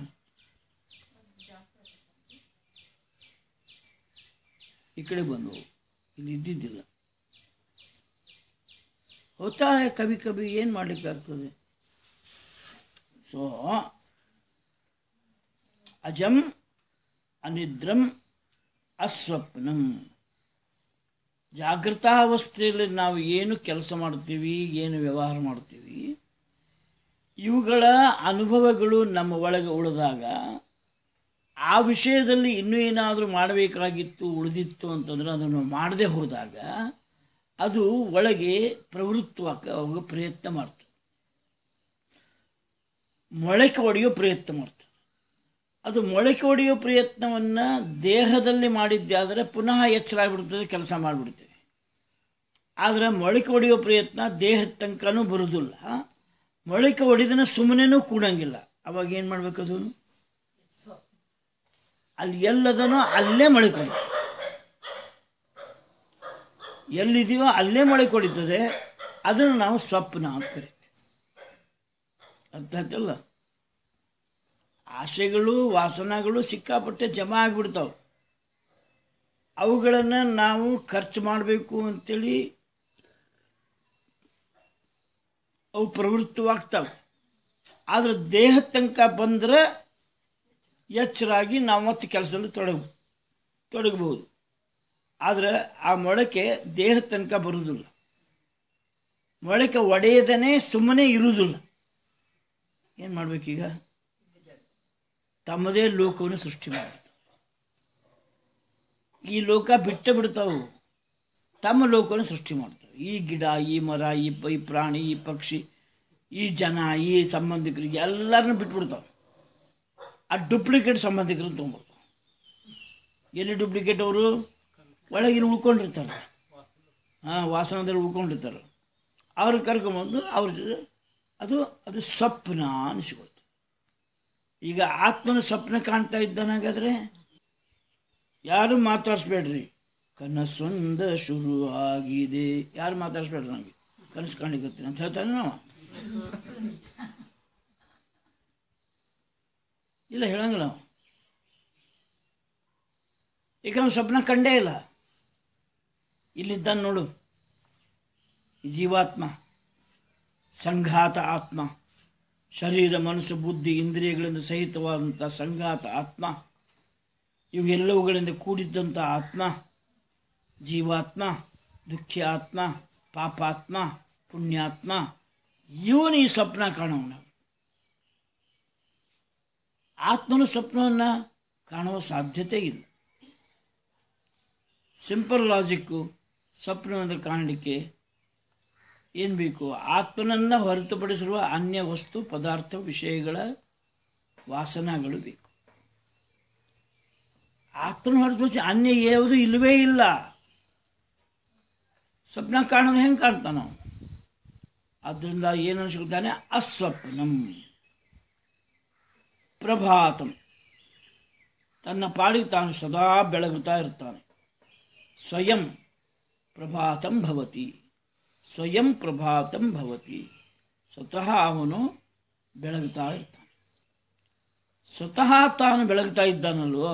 ಈ ಕಡೆ ಬಂದವು ಇಲ್ಲಿ ಇದ್ದಿದ್ದಿಲ್ಲ ಹೋತಾ ಹೈ ಕವಿ ಕವಿ ಏನು ಮಾಡಲಿಕ್ಕಾಗ್ತದೆ ಸೊ ಅಜಂ ಅನಿದ್ರಂ ಅಸ್ವಪ್ನಂ ಜಾಗೃತಾವಸ್ಥೆಯಲ್ಲಿ ನಾವು ಏನು ಕೆಲಸ ಮಾಡ್ತೀವಿ ಏನು ವ್ಯವಹಾರ ಮಾಡ್ತೀವಿ ಇವುಗಳ ಅನುಭವಗಳು ನಮ್ಮ ಒಳಗೆ ಉಳಿದಾಗ ಆ ವಿಷಯದಲ್ಲಿ ಇನ್ನೂ ಏನಾದರೂ ಮಾಡಬೇಕಾಗಿತ್ತು ಉಳಿದಿತ್ತು ಅಂತಂದ್ರೆ ಅದನ್ನು ಮಾಡದೆ ಹೋದಾಗ ಅದು ಒಳಗೆ ಪ್ರವೃತ್ತವಾಕ ಅವಾಗ ಪ್ರಯತ್ನ ಮಾಡ್ತದೆ ಮೊಳಕೆ ಒಡೆಯೋ ಪ್ರಯತ್ನ ಮಾಡ್ತದೆ ಅದು ಮೊಳಕೆ ಒಡೆಯೋ ಪ್ರಯತ್ನವನ್ನು ದೇಹದಲ್ಲಿ ಮಾಡಿದ್ದಾದರೆ ಪುನಃ ಎಚ್ಚರ ಆಗಿಬಿಡ್ತದೆ ಕೆಲಸ ಮಾಡಿಬಿಡ್ತೇವೆ ಆದರೆ ಮೊಳಕೆ ಹೊಡೆಯೋ ಪ್ರಯತ್ನ ದೇಹದ ತನಕನೂ ಬರೋದಿಲ್ಲ ಮೊಳಕೆ ಹೊಡೆದನ ಸುಮ್ಮನೆನೂ ಕೂಡಂಗಿಲ್ಲ ಅವಾಗ ಏನು ಮಾಡ್ಬೇಕದು ಅಲ್ಲಿ ಎಲ್ಲದನೋ ಅಲ್ಲೇ ಮೊಳಕೆ ಹೊಡಿತದೆ ಎಲ್ಲಿದೆಯೋ ಅಲ್ಲೇ ಮೊಳಕೆ ಹೊಡಿತದೆ ಅದನ್ನು ನಾವು ಸ್ವಪ್ನ ಅಂತ ಕರಿತೀವಿ ಅರ್ಥ ಆಯ್ತಲ್ಲ ಆಸೆಗಳು ವಾಸನಗಳು ಸಿಕ್ಕಾಪಟ್ಟೆ ಜಮಾ ಆಗಿಬಿಡ್ತಾವೆ ಅವುಗಳನ್ನು ನಾವು ಖರ್ಚು ಮಾಡಬೇಕು ಅಂತೇಳಿ ಅವು ಪ್ರವೃತ್ತವಾಗ್ತಾವೆ ಆದರೆ ದೇಹದ ತನಕ ಬಂದರೆ ಎಚ್ಚರಾಗಿ ನಾವು ಮತ್ತೆ ಕೆಲಸದಲ್ಲಿ ತೊಡಗ ತೊಡಗಬಹುದು ಆದರೆ ಆ ಮೊಳಕೆ ದೇಹದ ತನಕ ಬರುವುದಿಲ್ಲ ಮೊಳಕೆ ಒಡೆಯದೇ ಸುಮ್ಮನೆ ಇರುವುದಿಲ್ಲ ಏನು ಮಾಡಬೇಕೀಗ ತಮ್ಮದೇ ಲೋಕವನ್ನು ಸೃಷ್ಟಿ ಮಾಡ್ತಾರೆ ಈ ಲೋಕ ಬಿಟ್ಟ ಬಿಡ್ತಾವು ತಮ್ಮ ಲೋಕವನ್ನು ಸೃಷ್ಟಿ ಮಾಡ್ತಾರೆ ಈ ಗಿಡ ಈ ಮರ ಈ ಪ- ಈ ಪ್ರಾಣಿ ಈ ಪಕ್ಷಿ ಈ ಜನ ಈ ಸಂಬಂಧಿಕರಿಗೆ ಎಲ್ಲರನ್ನೂ ಬಿಟ್ಬಿಡ್ತಾವೆ ಆ ಡೂಪ್ಲಿಕೇಟ್ ಸಂಬಂಧಿಕರನ್ನು ತೊಗೊಂಡ್ಬರ್ತಾವೆ ಎಲ್ಲಿ ಡೂಪ್ಲಿಕೇಟ್ ಅವರು ಒಳಗೆ ಇಲ್ಲಿ ಉಳ್ಕೊಂಡಿರ್ತಾರೆ ಹಾಂ ವಾಸನದಲ್ಲಿ ಉಳ್ಕೊಂಡಿರ್ತಾರೆ ಅವ್ರು ಕರ್ಕೊಂಬಂದು ಅವ್ರ ಜೊತೆ ಅದು ಅದು ಸ್ವಪ್ನ ಅನಿಸಿಕೊಳ್ತದೆ ಈಗ ಆತ್ಮನ ಸ್ವಪ್ನ ಕಾಣ್ತಾ ಇದ್ದಾನಾಗಾದ್ರೆ ಯಾರು ಮಾತಾಡಿಸ್ಬೇಡ್ರಿ ಕನಸೊಂದ ಶುರು ಆಗಿದೆ ಯಾರು ಮಾತಾಡಿಸ್ಬೇಡ್ರಿ ನನಗೆ ಕನಸು ಕಾಣಿಕತ್ತೀನಿ ಅಂತ ಹೇಳ್ತಾನೆ ನಾವು ಇಲ್ಲ ಹೇಳಂಗಿಲ್ಲ ನಾವು ಈಗ ಅವ್ನು ಸ್ವಪ್ನ ಕಂಡೇ ಇಲ್ಲ ಇಲ್ಲಿದ್ದಾನೆ ನೋಡು ಈ ಜೀವಾತ್ಮ ಸಂಘಾತ ಆತ್ಮ ಶರೀರ ಮನಸ್ಸು ಬುದ್ಧಿ ಇಂದ್ರಿಯಗಳಿಂದ ಸಹಿತವಾದಂಥ ಸಂಘಾತ ಆತ್ಮ ಇವೆಲ್ಲವುಗಳಿಂದ ಕೂಡಿದ್ದಂಥ ಆತ್ಮ ಜೀವಾತ್ಮ ದುಃಖಿ ಆತ್ಮ ಪಾಪಾತ್ಮ ಪುಣ್ಯಾತ್ಮ ಇವನು ಈ ಸ್ವಪ್ನ ಕಾಣೋಣ ಆತ್ಮನ ಸ್ವಪ್ನವನ್ನು ಕಾಣುವ ಸಾಧ್ಯತೆ ಇಲ್ಲ ಸಿಂಪಲ್ ಲಾಜಿಕ್ಕು ಸ್ವಪ್ನವನ್ನು ಕಾಣಲಿಕ್ಕೆ ಏನು ಬೇಕು ಆತ್ಮನನ್ನು ಹೊರತುಪಡಿಸಿರುವ ಅನ್ಯ ವಸ್ತು ಪದಾರ್ಥ ವಿಷಯಗಳ ವಾಸನಗಳು ಬೇಕು ಆತ್ಮನ ಹೊರತುಪಡಿಸಿ ಅನ್ಯ ಯಾವುದು ಇಲ್ಲವೇ ಇಲ್ಲ ಸ್ವಪ್ನ ಕಾಣೋದು ಹೆಂಗೆ ಕಾಣ್ತಾನ ನಾವು ಆದ್ದರಿಂದ ಏನು ಅನಿಸ್ಕೊಳ್ತಾನೆ ಅಸ್ವಪ್ನಂ ಪ್ರಭಾತಂ ತನ್ನ ಪಾಡಿಗೆ ತಾನು ಸದಾ ಬೆಳಗುತ್ತಾ ಇರ್ತಾನೆ ಸ್ವಯಂ ಪ್ರಭಾತಂ ಭವತಿ ಸ್ವಯಂ ಪ್ರಭಾತಂ ಭವತಿ ಸ್ವತಃ ಅವನು ಬೆಳಗುತ್ತಾ ಇರ್ತಾನೆ ಸ್ವತಃ ತಾನು ಬೆಳಗ್ತಾ ಇದ್ದಾನಲ್ವೋ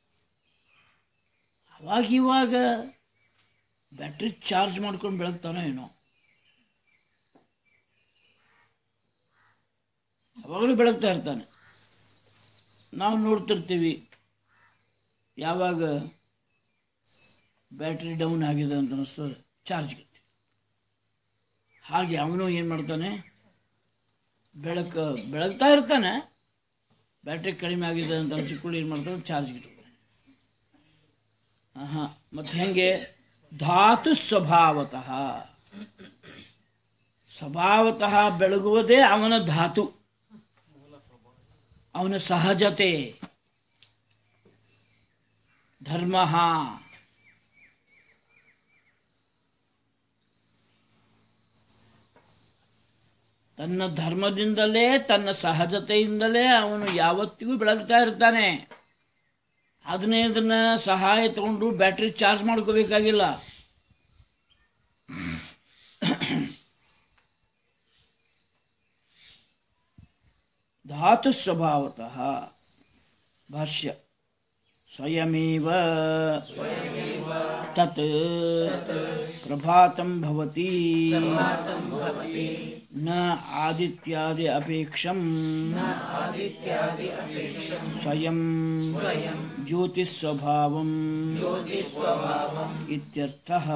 ಅವಾಗ ಇವಾಗ ಬ್ಯಾಟ್ರಿ ಚಾರ್ಜ್ ಮಾಡ್ಕೊಂಡು ಬೆಳಗ್ತಾನೋ ಏನೋ ಅವಾಗಲೂ ಬೆಳಗ್ತಾ ಇರ್ತಾನೆ ನಾವು ನೋಡ್ತಿರ್ತೀವಿ ಯಾವಾಗ ಬ್ಯಾಟ್ರಿ ಡೌನ್ ಆಗಿದೆ ಅಂತ ಅನಿಸ್ತದೆ ಚಾರ್ಜ್ ಇರ್ತೀವಿ ಹಾಗೆ ಅವನು ಏನು ಮಾಡ್ತಾನೆ ಬೆಳಕು ಬೆಳಗ್ತಾ ಇರ್ತಾನೆ ಬ್ಯಾಟ್ರಿ ಕಡಿಮೆ ಆಗಿದೆ ಅಂತ ಅನ್ಸಿಕೊಳ್ಳಿ ಏನು ಮಾಡ್ತಾನೆ ಚಾರ್ಜ್ ಇಟ್ಕೊಳ್ತಾನೆ ಹಾಂ ಮತ್ತು ಹೆಂಗೆ ಧಾತು ಸ್ವಭಾವತಃ ಸ್ವಭಾವತಃ ಬೆಳಗುವುದೇ ಅವನ ಧಾತು ಅವನ ಸಹಜತೆ ಧರ್ಮ ತನ್ನ ಧರ್ಮದಿಂದಲೇ ತನ್ನ ಸಹಜತೆಯಿಂದಲೇ ಅವನು ಯಾವತ್ತಿಗೂ ಬೆಳಗ್ತಾ ಇರ್ತಾನೆ ಅದನ್ನೇ ಇದನ್ನ ಸಹಾಯ ತಗೊಂಡು ಬ್ಯಾಟ್ರಿ ಚಾರ್ಜ್ ಮಾಡ್ಕೋಬೇಕಾಗಿಲ್ಲ ಧಾತು ಸ್ವಭಾವತಃ ಭಾಷ್ಯ ಸ್ವಯಮೇವ ತತ್ ಪ್ರಭಾತಂ ಭವತಿ ನ ಆದಿತ್ಯಾದಿ ಅಪೇಕ್ಷಂ ಸ್ವಯಂ ಜ್ಯೋತಿಸ್ವಭಾವಂ ಇತ್ಯರ್ಥಃ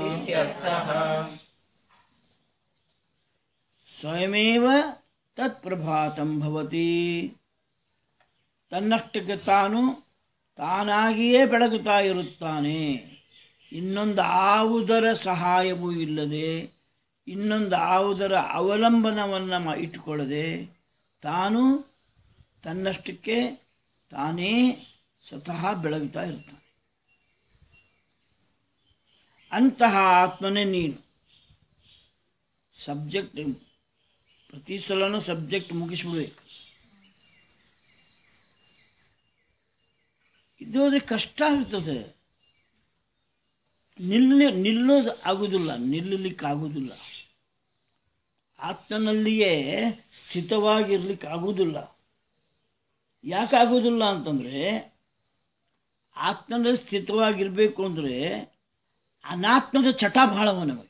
ಸ್ವಯಮೇವ ತತ್ಪ್ರಭಾತಂ ಭವತಿ ತನ್ನಷ್ಟಕ್ಕೆ ತಾನು ತಾನಾಗಿಯೇ ಬೆಳಗುತ್ತಾ ಇರುತ್ತಾನೆ ಇನ್ನೊಂದು ಯಾವುದರ ಸಹಾಯವೂ ಇಲ್ಲದೆ ಇನ್ನೊಂದು ಯಾವುದರ ಅವಲಂಬನವನ್ನು ಮ- ಇಟ್ಟುಕೊಳ್ಳದೆ ತಾನು ತನ್ನಷ್ಟಕ್ಕೆ ತಾನೇ ಸ್ವತಃ ಬೆಳಗುತ್ತಾ ಇರ್ತಾನೆ ಅಂತಹ ಆತ್ಮನೇ ನೀನು ಸಬ್ಜೆಕ್ಟ್ ಪ್ರತಿ ಸಲನೂ ಸಬ್ಜೆಕ್ಟ್ ಮುಗಿಸ್ಬಿಡ್ಬೇಕು ಇದು ಹೋದ್ರೆ ಕಷ್ಟ ಆಗ್ತದೆ ನಿಲ್ಲ ನಿಲ್ಲೋದು ಆಗುವುದಿಲ್ಲ ನಿಲ್ಲಲಿಕ್ಕೆ ಆಗುವುದಿಲ್ಲ ಆತ್ಮನಲ್ಲಿಯೇ ಸ್ಥಿತವಾಗಿರ್ಲಿಕ್ಕೆ ಆಗುವುದಿಲ್ಲ ಯಾಕೆ ಆಗೋದಿಲ್ಲ ಅಂತಂದರೆ ಆತ್ಮನಲ್ಲಿ ಸ್ಥಿತವಾಗಿರಬೇಕು ಅಂದರೆ ಅನಾತ್ಮದ ಚಟ ಬಹಳವ ನಮಗೆ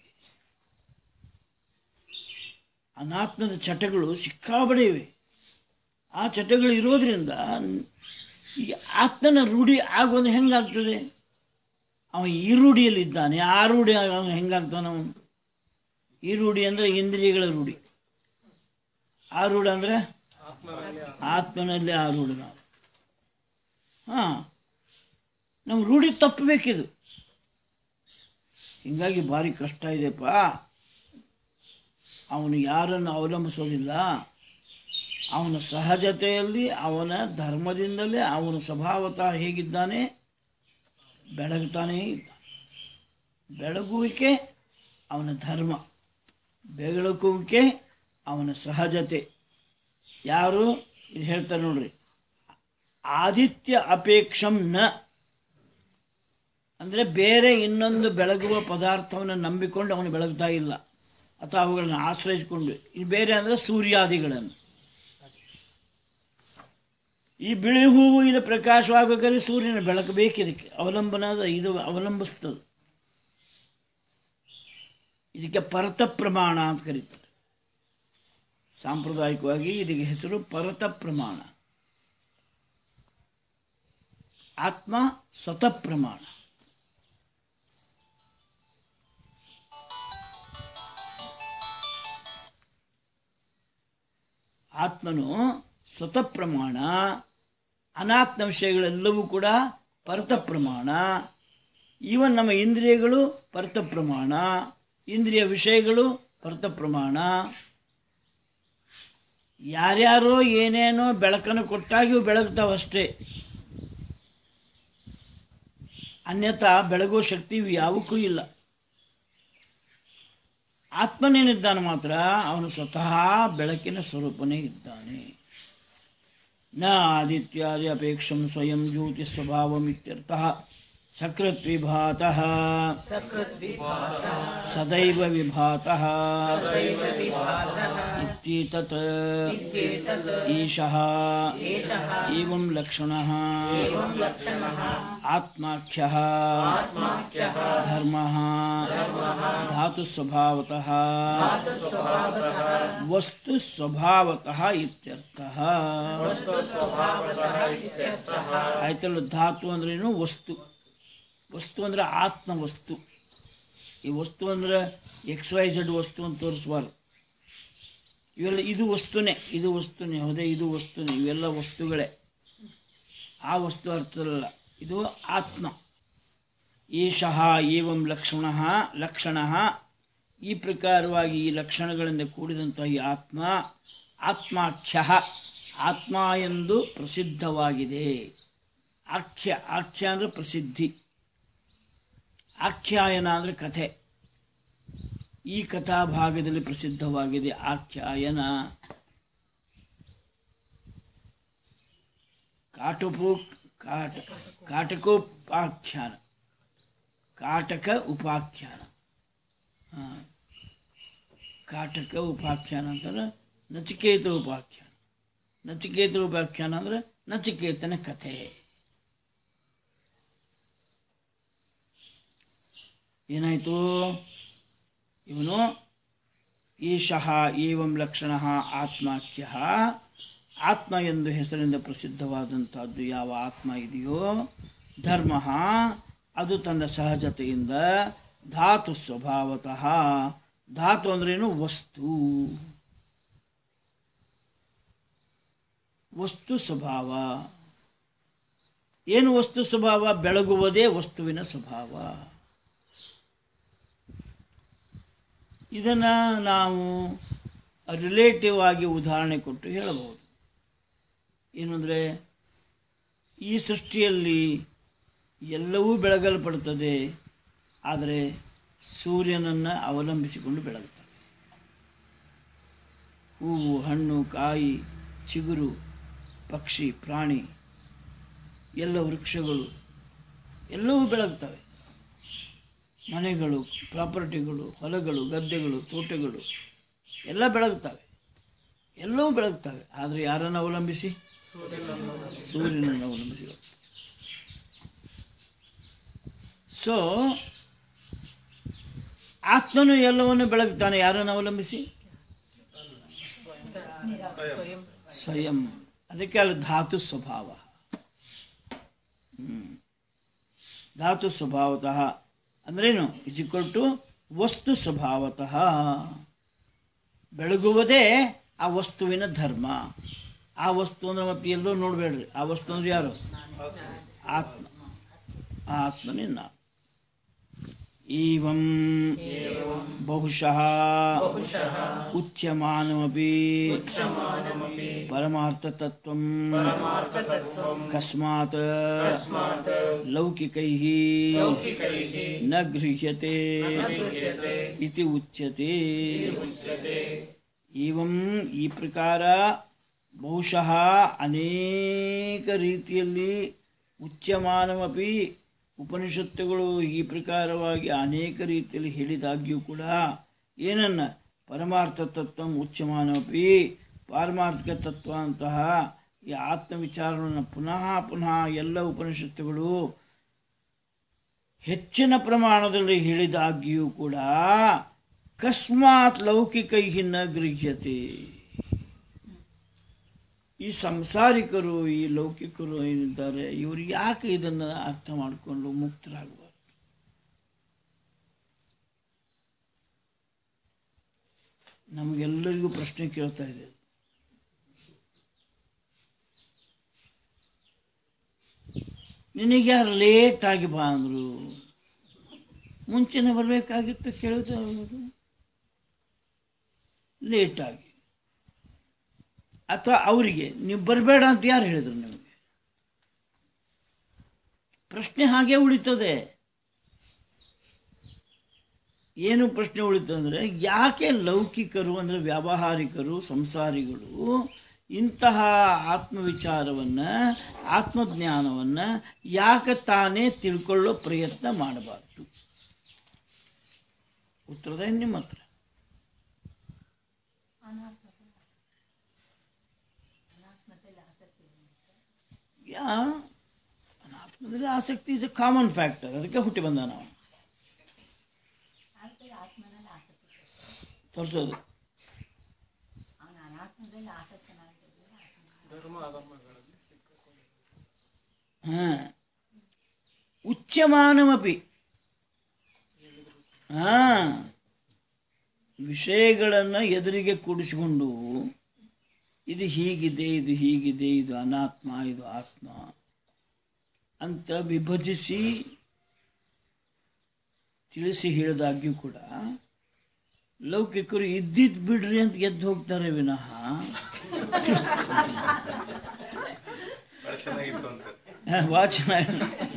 ಅನಾತ್ಮದ ಚಟಗಳು ಸಿಕ್ಕಾಬಡೆ ಇವೆ ಆ ಚಟಗಳು ಇರೋದ್ರಿಂದ ಈ ಆತ್ಮನ ರೂಢಿ ಆಗೋದು ಹೆಂಗಾಗ್ತದೆ ಅವ ಈ ರೂಢಿಯಲ್ಲಿದ್ದಾನೆ ಆ ರೂಢಿ ಅವನು ಹೆಂಗಾಗ್ತಾನೆ ಅವನು ಈ ರೂಢಿ ಅಂದರೆ ಇಂದ್ರಿಯಗಳ ರೂಢಿ ಆ ರೂಢ ಅಂದರೆ ಆತ್ಮನಲ್ಲಿ ಆ ರೂಢಿ ನಾವು ಹಾಂ ನಮ್ಮ ರೂಢಿ ತಪ್ಪಬೇಕಿದು ಹೀಗಾಗಿ ಭಾರಿ ಕಷ್ಟ ಇದೆಪ್ಪ ಅವನು ಯಾರನ್ನು ಅವಲಂಬಿಸೋದಿಲ್ಲ ಅವನ ಸಹಜತೆಯಲ್ಲಿ ಅವನ ಧರ್ಮದಿಂದಲೇ ಅವನು ಸ್ವಭಾವತಃ ಹೇಗಿದ್ದಾನೆ ಬೆಳಗುತ್ತಾನೇ ಇದ್ದಾನೆ ಬೆಳಗುವಿಕೆ ಅವನ ಧರ್ಮ ಬೆಳಗುವಿಕೆ ಅವನ ಸಹಜತೆ ಯಾರು ಇದು ಹೇಳ್ತಾರೆ ನೋಡ್ರಿ ಆದಿತ್ಯ ಅಪೇಕ್ಷಂ ನ ಅಂದರೆ ಬೇರೆ ಇನ್ನೊಂದು ಬೆಳಗುವ ಪದಾರ್ಥವನ್ನು ನಂಬಿಕೊಂಡು ಅವನು ಬೆಳಗ್ತಾ ಇಲ್ಲ ಅಥವಾ ಅವುಗಳನ್ನು ಆಶ್ರಯಿಸಿಕೊಂಡು ಇದು ಬೇರೆ ಅಂದರೆ ಸೂರ್ಯಾದಿಗಳನ್ನು ಈ ಬಿಳಿ ಹೂವು ಇದು ಪ್ರಕಾಶವಾಗಬೇಕಾದ್ರೆ ಸೂರ್ಯನ ಬೆಳಕು ಬೇಕಿದಕ್ಕೆ ಅವಲಂಬನ ಇದು ಅವಲಂಬಿಸ್ತದೆ ಇದಕ್ಕೆ ಪರತ ಪ್ರಮಾಣ ಅಂತ ಕರೀತಾರೆ ಸಾಂಪ್ರದಾಯಿಕವಾಗಿ ಇದಕ್ಕೆ ಹೆಸರು ಪರತ ಪ್ರಮಾಣ ಆತ್ಮ ಸ್ವತಃ ಪ್ರಮಾಣ ಆತ್ಮನು ಸ್ವತಃ ಪ್ರಮಾಣ ಅನಾತ್ಮ ವಿಷಯಗಳೆಲ್ಲವೂ ಕೂಡ ಪರತ ಪ್ರಮಾಣ ಈವನ್ ನಮ್ಮ ಇಂದ್ರಿಯಗಳು ಪರತ ಪ್ರಮಾಣ ಇಂದ್ರಿಯ ವಿಷಯಗಳು ಪರತ ಪ್ರಮಾಣ ಯಾರ್ಯಾರೋ ಏನೇನೋ ಬೆಳಕನ್ನು ಕೊಟ್ಟಾಗಿಯೂ ಬೆಳಗ್ತಾವಷ್ಟೇ ಅನ್ಯಥಾ ಬೆಳಗುವ ಶಕ್ತಿ ಇವು ಯಾವಕ್ಕೂ ಇಲ್ಲ ಆತ್ಮನೇನಿದ್ದಾನೆ ಮಾತ್ರ ಅವನು ಸ್ವತಃ ಬೆಳಕಿನ ಸ್ವರೂಪನೇ ಇದ್ದಾನೆ ನ ಆದಿತ್ಯಾದಿ ಅಪೇಕ್ಷಂ ಸ್ವಯಂ ಜ್ಯೋತಿ ಸ್ವಭಾವಂ ಇತ್ಯರ್ಥಃ ಸಕೃತ್ ವಿಭಾತಃ ಸದೈವ ವಿಭಾತಃ ಇತ್ಯೇತತ್ ಈಶಃ ಏವಂ ಲಕ್ಷಣಃ ಆತ್ಮಾಖ್ಯಃ ಧರ್ಮಃ ಧಾತು ಸ್ವಭಾವತಃ ವಸ್ತು ಸ್ವಭಾವತಃ ಇತ್ಯರ್ಥಃ ಆಯ್ತಲ್ಲ ಧಾತು ಅಂದ್ರೇನು ವಸ್ತು ವಸ್ತು ಅಂದ್ರೆ ಆತ್ಮ ವಸ್ತು ಈ ವಸ್ತು ಅಂದ್ರೆ ಎಕ್ಸ್ ವೈ ಝೆಡ್ ವಸ್ತು ಅಂತ ತೋರಿಸ್ಬಾರ್ದು ಇವೆಲ್ಲ ಇದು ವಸ್ತುನೇ ಇದು ವಸ್ತುನೇ ಹೌದೇ ಇದು ವಸ್ತುನೇ ಇವೆಲ್ಲ ವಸ್ತುಗಳೇ ಆ ವಸ್ತು ಅರ್ಥದಲ್ಲ ಇದು ಆತ್ಮ ಏಷಃ ಏವಂ ಲಕ್ಷಣ ಲಕ್ಷಣ ಈ ಪ್ರಕಾರವಾಗಿ ಈ ಲಕ್ಷಣಗಳಿಂದ ಕೂಡಿದಂಥ ಈ ಆತ್ಮ ಆತ್ಮಾಖ್ಯ ಆತ್ಮ ಎಂದು ಪ್ರಸಿದ್ಧವಾಗಿದೆ ಆಖ್ಯ ಆಖ್ಯ ಅಂದರೆ ಪ್ರಸಿದ್ಧಿ ಆಖ್ಯಾಯನ ಅಂದರೆ ಕಥೆ ಈ ಕಥಾಭಾಗದಲ್ಲಿ ಪ್ರಸಿದ್ಧವಾಗಿದೆ ಆಖ್ಯಾಯನ ಕಾಟುಪು ಕಾಟ ಕಾಟಕೋಪಾಖ್ಯಾನ ಕಾಟಕ ಉಪಾಖ್ಯಾನ ಹಾಂ ಕಾಟಕ ಉಪಾಖ್ಯಾನ ಅಂತಂದ್ರೆ ನಚಿಕೇತ ಉಪಾಖ್ಯಾನ ನಚಿಕೇತರ ವ್ಯಾಖ್ಯಾನ ಅಂದರೆ ನಚಿಕೇತನ ಕಥೆ ಏನಾಯಿತು ಇವನು ಈಶಃ ಏವಂ ಲಕ್ಷಣ ಆತ್ಮಾಖ್ಯ ಆತ್ಮ ಎಂದು ಹೆಸರಿಂದ ಪ್ರಸಿದ್ಧವಾದಂಥದ್ದು ಯಾವ ಆತ್ಮ ಇದೆಯೋ ಧರ್ಮ ಅದು ತನ್ನ ಸಹಜತೆಯಿಂದ ಧಾತು ಸ್ವಭಾವತಃ ಧಾತು ಅಂದ್ರೇನು ವಸ್ತು ವಸ್ತು ಸ್ವಭಾವ ಏನು ವಸ್ತು ಸ್ವಭಾವ ಬೆಳಗುವುದೇ ವಸ್ತುವಿನ ಸ್ವಭಾವ ಇದನ್ನು ನಾವು ರಿಲೇಟಿವ್ ಆಗಿ ಉದಾಹರಣೆ ಕೊಟ್ಟು ಹೇಳಬಹುದು ಏನು ಅಂದರೆ ಈ ಸೃಷ್ಟಿಯಲ್ಲಿ ಎಲ್ಲವೂ ಬೆಳಗಲ್ಪಡುತ್ತದೆ ಆದರೆ ಸೂರ್ಯನನ್ನು ಅವಲಂಬಿಸಿಕೊಂಡು ಬೆಳಗುತ್ತದೆ ಹೂವು ಹಣ್ಣು ಕಾಯಿ ಚಿಗುರು ಪಕ್ಷಿ ಪ್ರಾಣಿ ಎಲ್ಲ ವೃಕ್ಷಗಳು ಎಲ್ಲವೂ ಬೆಳಗ್ತವೆ ಮನೆಗಳು ಪ್ರಾಪರ್ಟಿಗಳು ಹೊಲಗಳು ಗದ್ದೆಗಳು ತೋಟಗಳು ಎಲ್ಲ ಬೆಳಗ್ತವೆ ಎಲ್ಲವೂ ಬೆಳಗ್ತವೆ ಆದರೆ ಯಾರನ್ನು ಅವಲಂಬಿಸಿ ಸೂರ್ಯನನ್ನು ಅವಲಂಬಿಸಿ ಸೊ ಆತ್ಮನು ಎಲ್ಲವನ್ನು ಬೆಳಗ್ತಾನೆ ಯಾರನ್ನು ಅವಲಂಬಿಸಿ ಸ್ವಯಂ ಅದಕ್ಕೆ ಅಲ್ಲಿ ಧಾತು ಸ್ವಭಾವ ಹ್ಮ್. ಧಾತು ಸ್ವಭಾವತಃ ಅಂದ್ರೇನು ಇಸ್ ಈಕ್ವಲ್ ಟು ವಸ್ತು ಸ್ವಭಾವತಃ ಬೆಳಗುವುದೇ ಆ ವಸ್ತುವಿನ ಧರ್ಮ ಆ ವಸ್ತು ಅಂದ್ರೆ ಮತ್ತೆ ಎಲ್ಲೋ ನೋಡಬೇಡ್ರಿ ಆ ವಸ್ತು ಅಂದ್ರೆ ಯಾರು ಆತ್ಮ ಆ ಆತ್ಮನೇ ನಾ ಈವಂ ಬಹುಶಃ ಉಚ್ಯಮಾನಮಪಿ ಪರಮಾರ್ಥತತ್ವಂ ಕಸ್ಮಾತ್ ಲೌಕಿಕೈಃ ನ ಗೃಹ್ಯತೆ ಇತಿ ಉಚ್ಯತೆ ಇವಂ ಈ ಪ್ರಕಾರ ಬಹುಶಃ ಅನೇಕ ರೀತಿಯಲ್ಲಿ ಉಚ್ಯಮಾನಮಪಿ ಉಪನಿಷತ್ತುಗಳು ಈ ಪ್ರಕಾರವಾಗಿ ಅನೇಕ ರೀತಿಯಲ್ಲಿ ಹೇಳಿದಾಗ್ಯೂ ಕೂಡ ಏನನ್ನ ಪರಮಾರ್ಥ ತತ್ವ ಉಚ್ಯಮಾನಮಪಿ ಪಾರಮಾರ್ಥಿಕ ತತ್ವ ಅಂತಹ ಈ ಆತ್ಮವಿಚಾರವನ್ನು ಪುನಃ ಪುನಃ ಎಲ್ಲ ಉಪನಿಷತ್ತುಗಳು ಹೆಚ್ಚಿನ ಪ್ರಮಾಣದಲ್ಲಿ ಹೇಳಿದಾಗ್ಯೂ ಕೂಡ ಕಸ್ಮಾತ್ ಲೌಕಿಕೈ ನ ಗೃಹ್ಯತೆ ಈ ಸಂಸಾರಿಕರು ಈ ಲೌಕಿಕರು ಏನಿದ್ದಾರೆ ಇವರು ಯಾಕೆ ಇದನ್ನು ಅರ್ಥ ಮಾಡಿಕೊಂಡು ಮುಕ್ತರಾಗಬಾರ್ದು ನಮಗೆಲ್ಲರಿಗೂ ಪ್ರಶ್ನೆ ಕೇಳ್ತಾ ಇದೆ ನಿನಗೆ ಯಾರು ಲೇಟಾಗಿ ಬಾ ಅಂದರು ಮುಂಚೆನೆ ಬರಬೇಕಾಗಿತ್ತು ಕೇಳಿದ್ರೆ ಅವರು ಲೇಟಾಗಿ ಅಥವಾ ಅವರಿಗೆ ನೀವು ಬರಬೇಡ ಅಂತ ಯಾರು ಹೇಳಿದ್ರು ನಿಮಗೆ ಪ್ರಶ್ನೆ ಹಾಗೆ ಉಳಿತದೆ ಏನು ಪ್ರಶ್ನೆ ಉಳಿತು ಅಂದರೆ ಯಾಕೆ ಲೌಕಿಕರು ಅಂದರೆ ವ್ಯಾವಹಾರಿಕರು ಸಂಸಾರಿಗಳು ಇಂತಹ ಆತ್ಮವಿಚಾರವನ್ನು ಆತ್ಮಜ್ಞಾನವನ್ನು ಯಾಕೆ ತಾನೇ ತಿಳ್ಕೊಳ್ಳೋ ಪ್ರಯತ್ನ ಮಾಡಬಾರ್ದು ಉತ್ತರದ ನಿಮ್ಮ ಹತ್ರ ಯಾ ಅನಾತ್ಮದಲ್ಲಿ ಆಸಕ್ತಿ ಇಸ್ ಎ ಕಾಮನ್ ಫ್ಯಾಕ್ಟರ್ ಅದಕ್ಕೆ ಹುಟ್ಟಿ ಬಂದ ನಾವು ತೋರಿಸೋದು ಹಾಂ ಉಚ್ಯಮಾನಮಪಿ ಹಾಂ ವಿಷಯಗಳನ್ನು ಎದುರಿಗೆ ಕೂಡಿಸಿಕೊಂಡು ಇದು ಹೀಗಿದೆ ಇದು ಹೀಗಿದೆ ಇದು ಅನಾತ್ಮ ಇದು ಆತ್ಮ ಅಂತ ವಿಭಜಿಸಿ ತಿಳಿಸಿ ಹೇಳಿದಾಗ್ಯೂ ಕೂಡ ಲೌಕಿಕರು ಇದ್ದಿದ್ದು ಬಿಡ್ರಿ ಅಂತ ಗೆದ್ದು ಹೋಗ್ತಾರೆ ವಿನಃ ಬಹಳ ಚೆನ್ನಾಗಿತ್ತು ಅಂತ ಭಾಳ ಚೆನ್ನಾಗಿ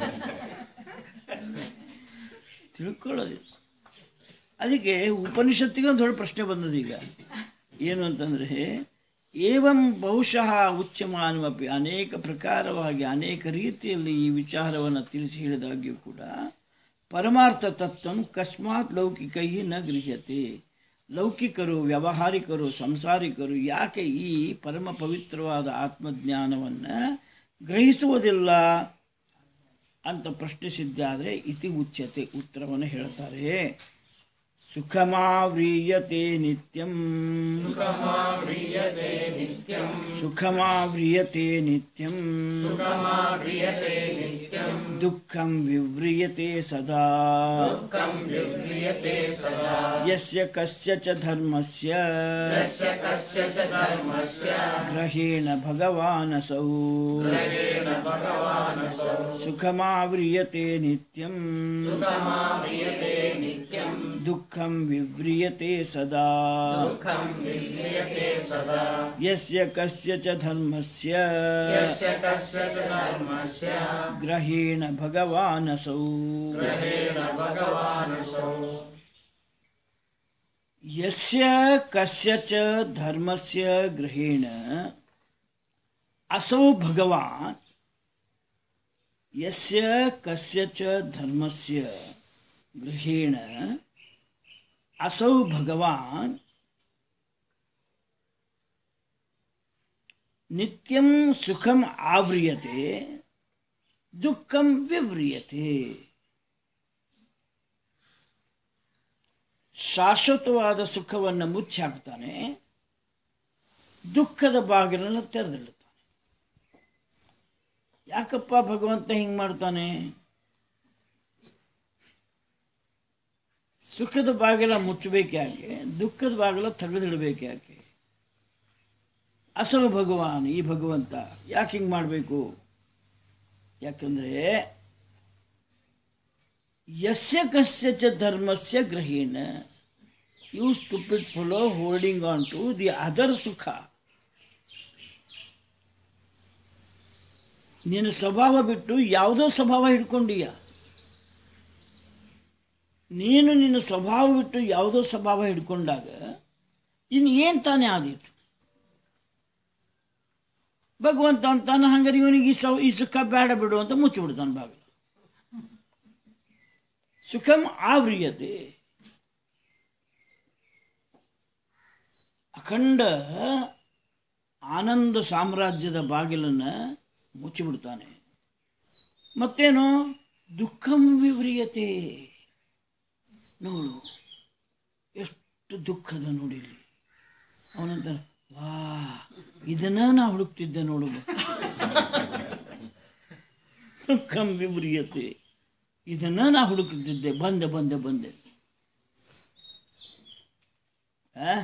ತಿಳ್ಕೊಳ್ಳೋದು ಅದಕ್ಕೆ ಉಪನಿಷತ್ತಿಗೆ ಒಂದು ದೊಡ್ಡ ಪ್ರಶ್ನೆ ಬಂದದ ಈಗ ಏನು ಅಂತಂದರೆ ಏವಂ ಬಹುಶಃ ಉಚ್ಯಮಾನಮಪಿ ಅನೇಕ ಪ್ರಕಾರವಾಗಿ ಅನೇಕ ರೀತಿಯಲ್ಲಿ ಈ ವಿಚಾರವನ್ನು ತಿಳಿಸಿ ಹೇಳಿದಾಗ್ಯೂ ಕೂಡ ಪರಮಾರ್ಥ ತತ್ವ ಕಸ್ಮಾತ್ ಲೌಕಿಕೈ ನ ಗೃಹ್ಯತೆ ಲೌಕಿಕರು ವ್ಯಾವಹಾರಿಕರು ಸಂಸಾರಿಕರು ಯಾಕೆ ಈ ಪರಮ ಪವಿತ್ರವಾದ ಆತ್ಮಜ್ಞಾನವನ್ನು ಗ್ರಹಿಸುವುದಿಲ್ಲ ಅಂತ ಪ್ರಶ್ನಿಸಿದ್ದಾದರೆ ಇತಿ ಉಚ್ಯತೆ ಉತ್ತರವನ್ನು ಹೇಳ್ತಾರೆ ಸುಖಮಾವ್ರಿಯತೆ ನಿತ್ಯಂ ಸುಖಮಾವ್ರಿಯತೆ ನಿತ್ಯಂ ದುಃಖಂ ವಿವ್ರಿಯತೆ ಸದಾ ಯಸ್ಯ ಕಸ್ಯ ಚ ಧರ್ಮಸ್ಯ ಗ್ರಹೇಣ ಭಗವಾನಸೌ ಸುಖಮಾವ್ರಿಯತೆ ನಿತ್ಯಂ ದುಃಖಂ ವಿವ್ರಿಯತೆ ಸದಾ ಯಸ್ಯ ಕಸ್ಯ ಚ ಧರ್ಮಸ್ಯ ಗ್ರಹೇಣ ಭಗವಾನಸೌ ಯಸ್ಯ ಕಸ್ಯ ಚ ಧರ್ಮಸ್ಯ ಗ್ರಹೇಣ असौ भगवान् यस्य कस्य च धर्मस्य गृहेण असौ भगवान् नित्यं सुखम् आव्रियते दुःखं विव्रियते ಶಾಶ್ವತವಾದ ಸುಖವನ್ನು ಮುಚ್ಚಿ ಹಾಕ್ತಾನೆ ದುಃಖದ ಬಾಗಿಲನ್ನು ತೆರೆದಿಡುತ್ತಾನೆ ಯಾಕಪ್ಪ ಭಗವಂತ ಹಿಂಗೆ ಮಾಡ್ತಾನೆ ಸುಖದ ಬಾಗಿಲ ಮುಚ್ಚಬೇಕು ಯಾಕೆ ದುಃಖದ ಬಾಗಿಲ ತೆಗೆದಿಡಬೇಕು ಯಾಕೆ ಅಸಲು ಭಗವಾನ್ ಈ ಭಗವಂತ ಯಾಕೆ ಹಿಂಗೆ ಮಾಡಬೇಕು ಯಾಕಂದರೆ ಯಸ್ಯ ಕಸ್ಯ ಚ ಧರ್ಮಸ್ಯ ಗ್ರಹೀಣ you stupid follow holding on to the other ಸುಖ ನಿನ್ನ ಸ್ವಭಾವ ಬಿಟ್ಟು ಯಾವುದೋ ಸ್ವಭಾವ ಹಿಡ್ಕೊಂಡೀಯ ನೀನು ನಿನ್ನ ಸ್ವಭಾವ ಬಿಟ್ಟು ಯಾವುದೋ ಸ್ವಭಾವ ಹಿಡ್ಕೊಂಡಾಗ ಇನ್ನು ಏನು ತಾನೇ ಆದೀತು ಭಗವಂತ ಅಂತಾನೆ ಹಂಗಾರೆ ಇವನಿಗೆ ಈ ಸೌ ಈ ಸುಖ ಬೇಡ ಬಿಡು ಅಂತ ಮುಚ್ಚಿಬಿಡ್ತಾನೆ ಬಾಗಿಲು ಸುಖಂ ಆವ್ರಿಯತೆ ಅಖಂಡ ಆನಂದ ಸಾಮ್ರಾಜ್ಯದ ಬಾಗಿಲನ್ನು ಮುಚ್ಚಿಬಿಡ್ತಾನೆ ಮತ್ತೇನು ದುಃಖಂ ವಿವ್ರಿಯತೆ ನೋಡು ಎಷ್ಟು ದುಃಖದ ನೋಡಿಲ್ಲಿ ಅವನಂತ ವಾ ಇದನ್ನ ನಾ ಹುಡುಕ್ತಿದ್ದೆ ನೋಡು ದುಃಖಂ ವಿವ್ರಿಯತೆ ಇದನ್ನ ನಾ ಹುಡುಕುತ್ತಿದ್ದೆ ಬಂದೆ ಬಂದೆ ಬಂದೆ ಆ?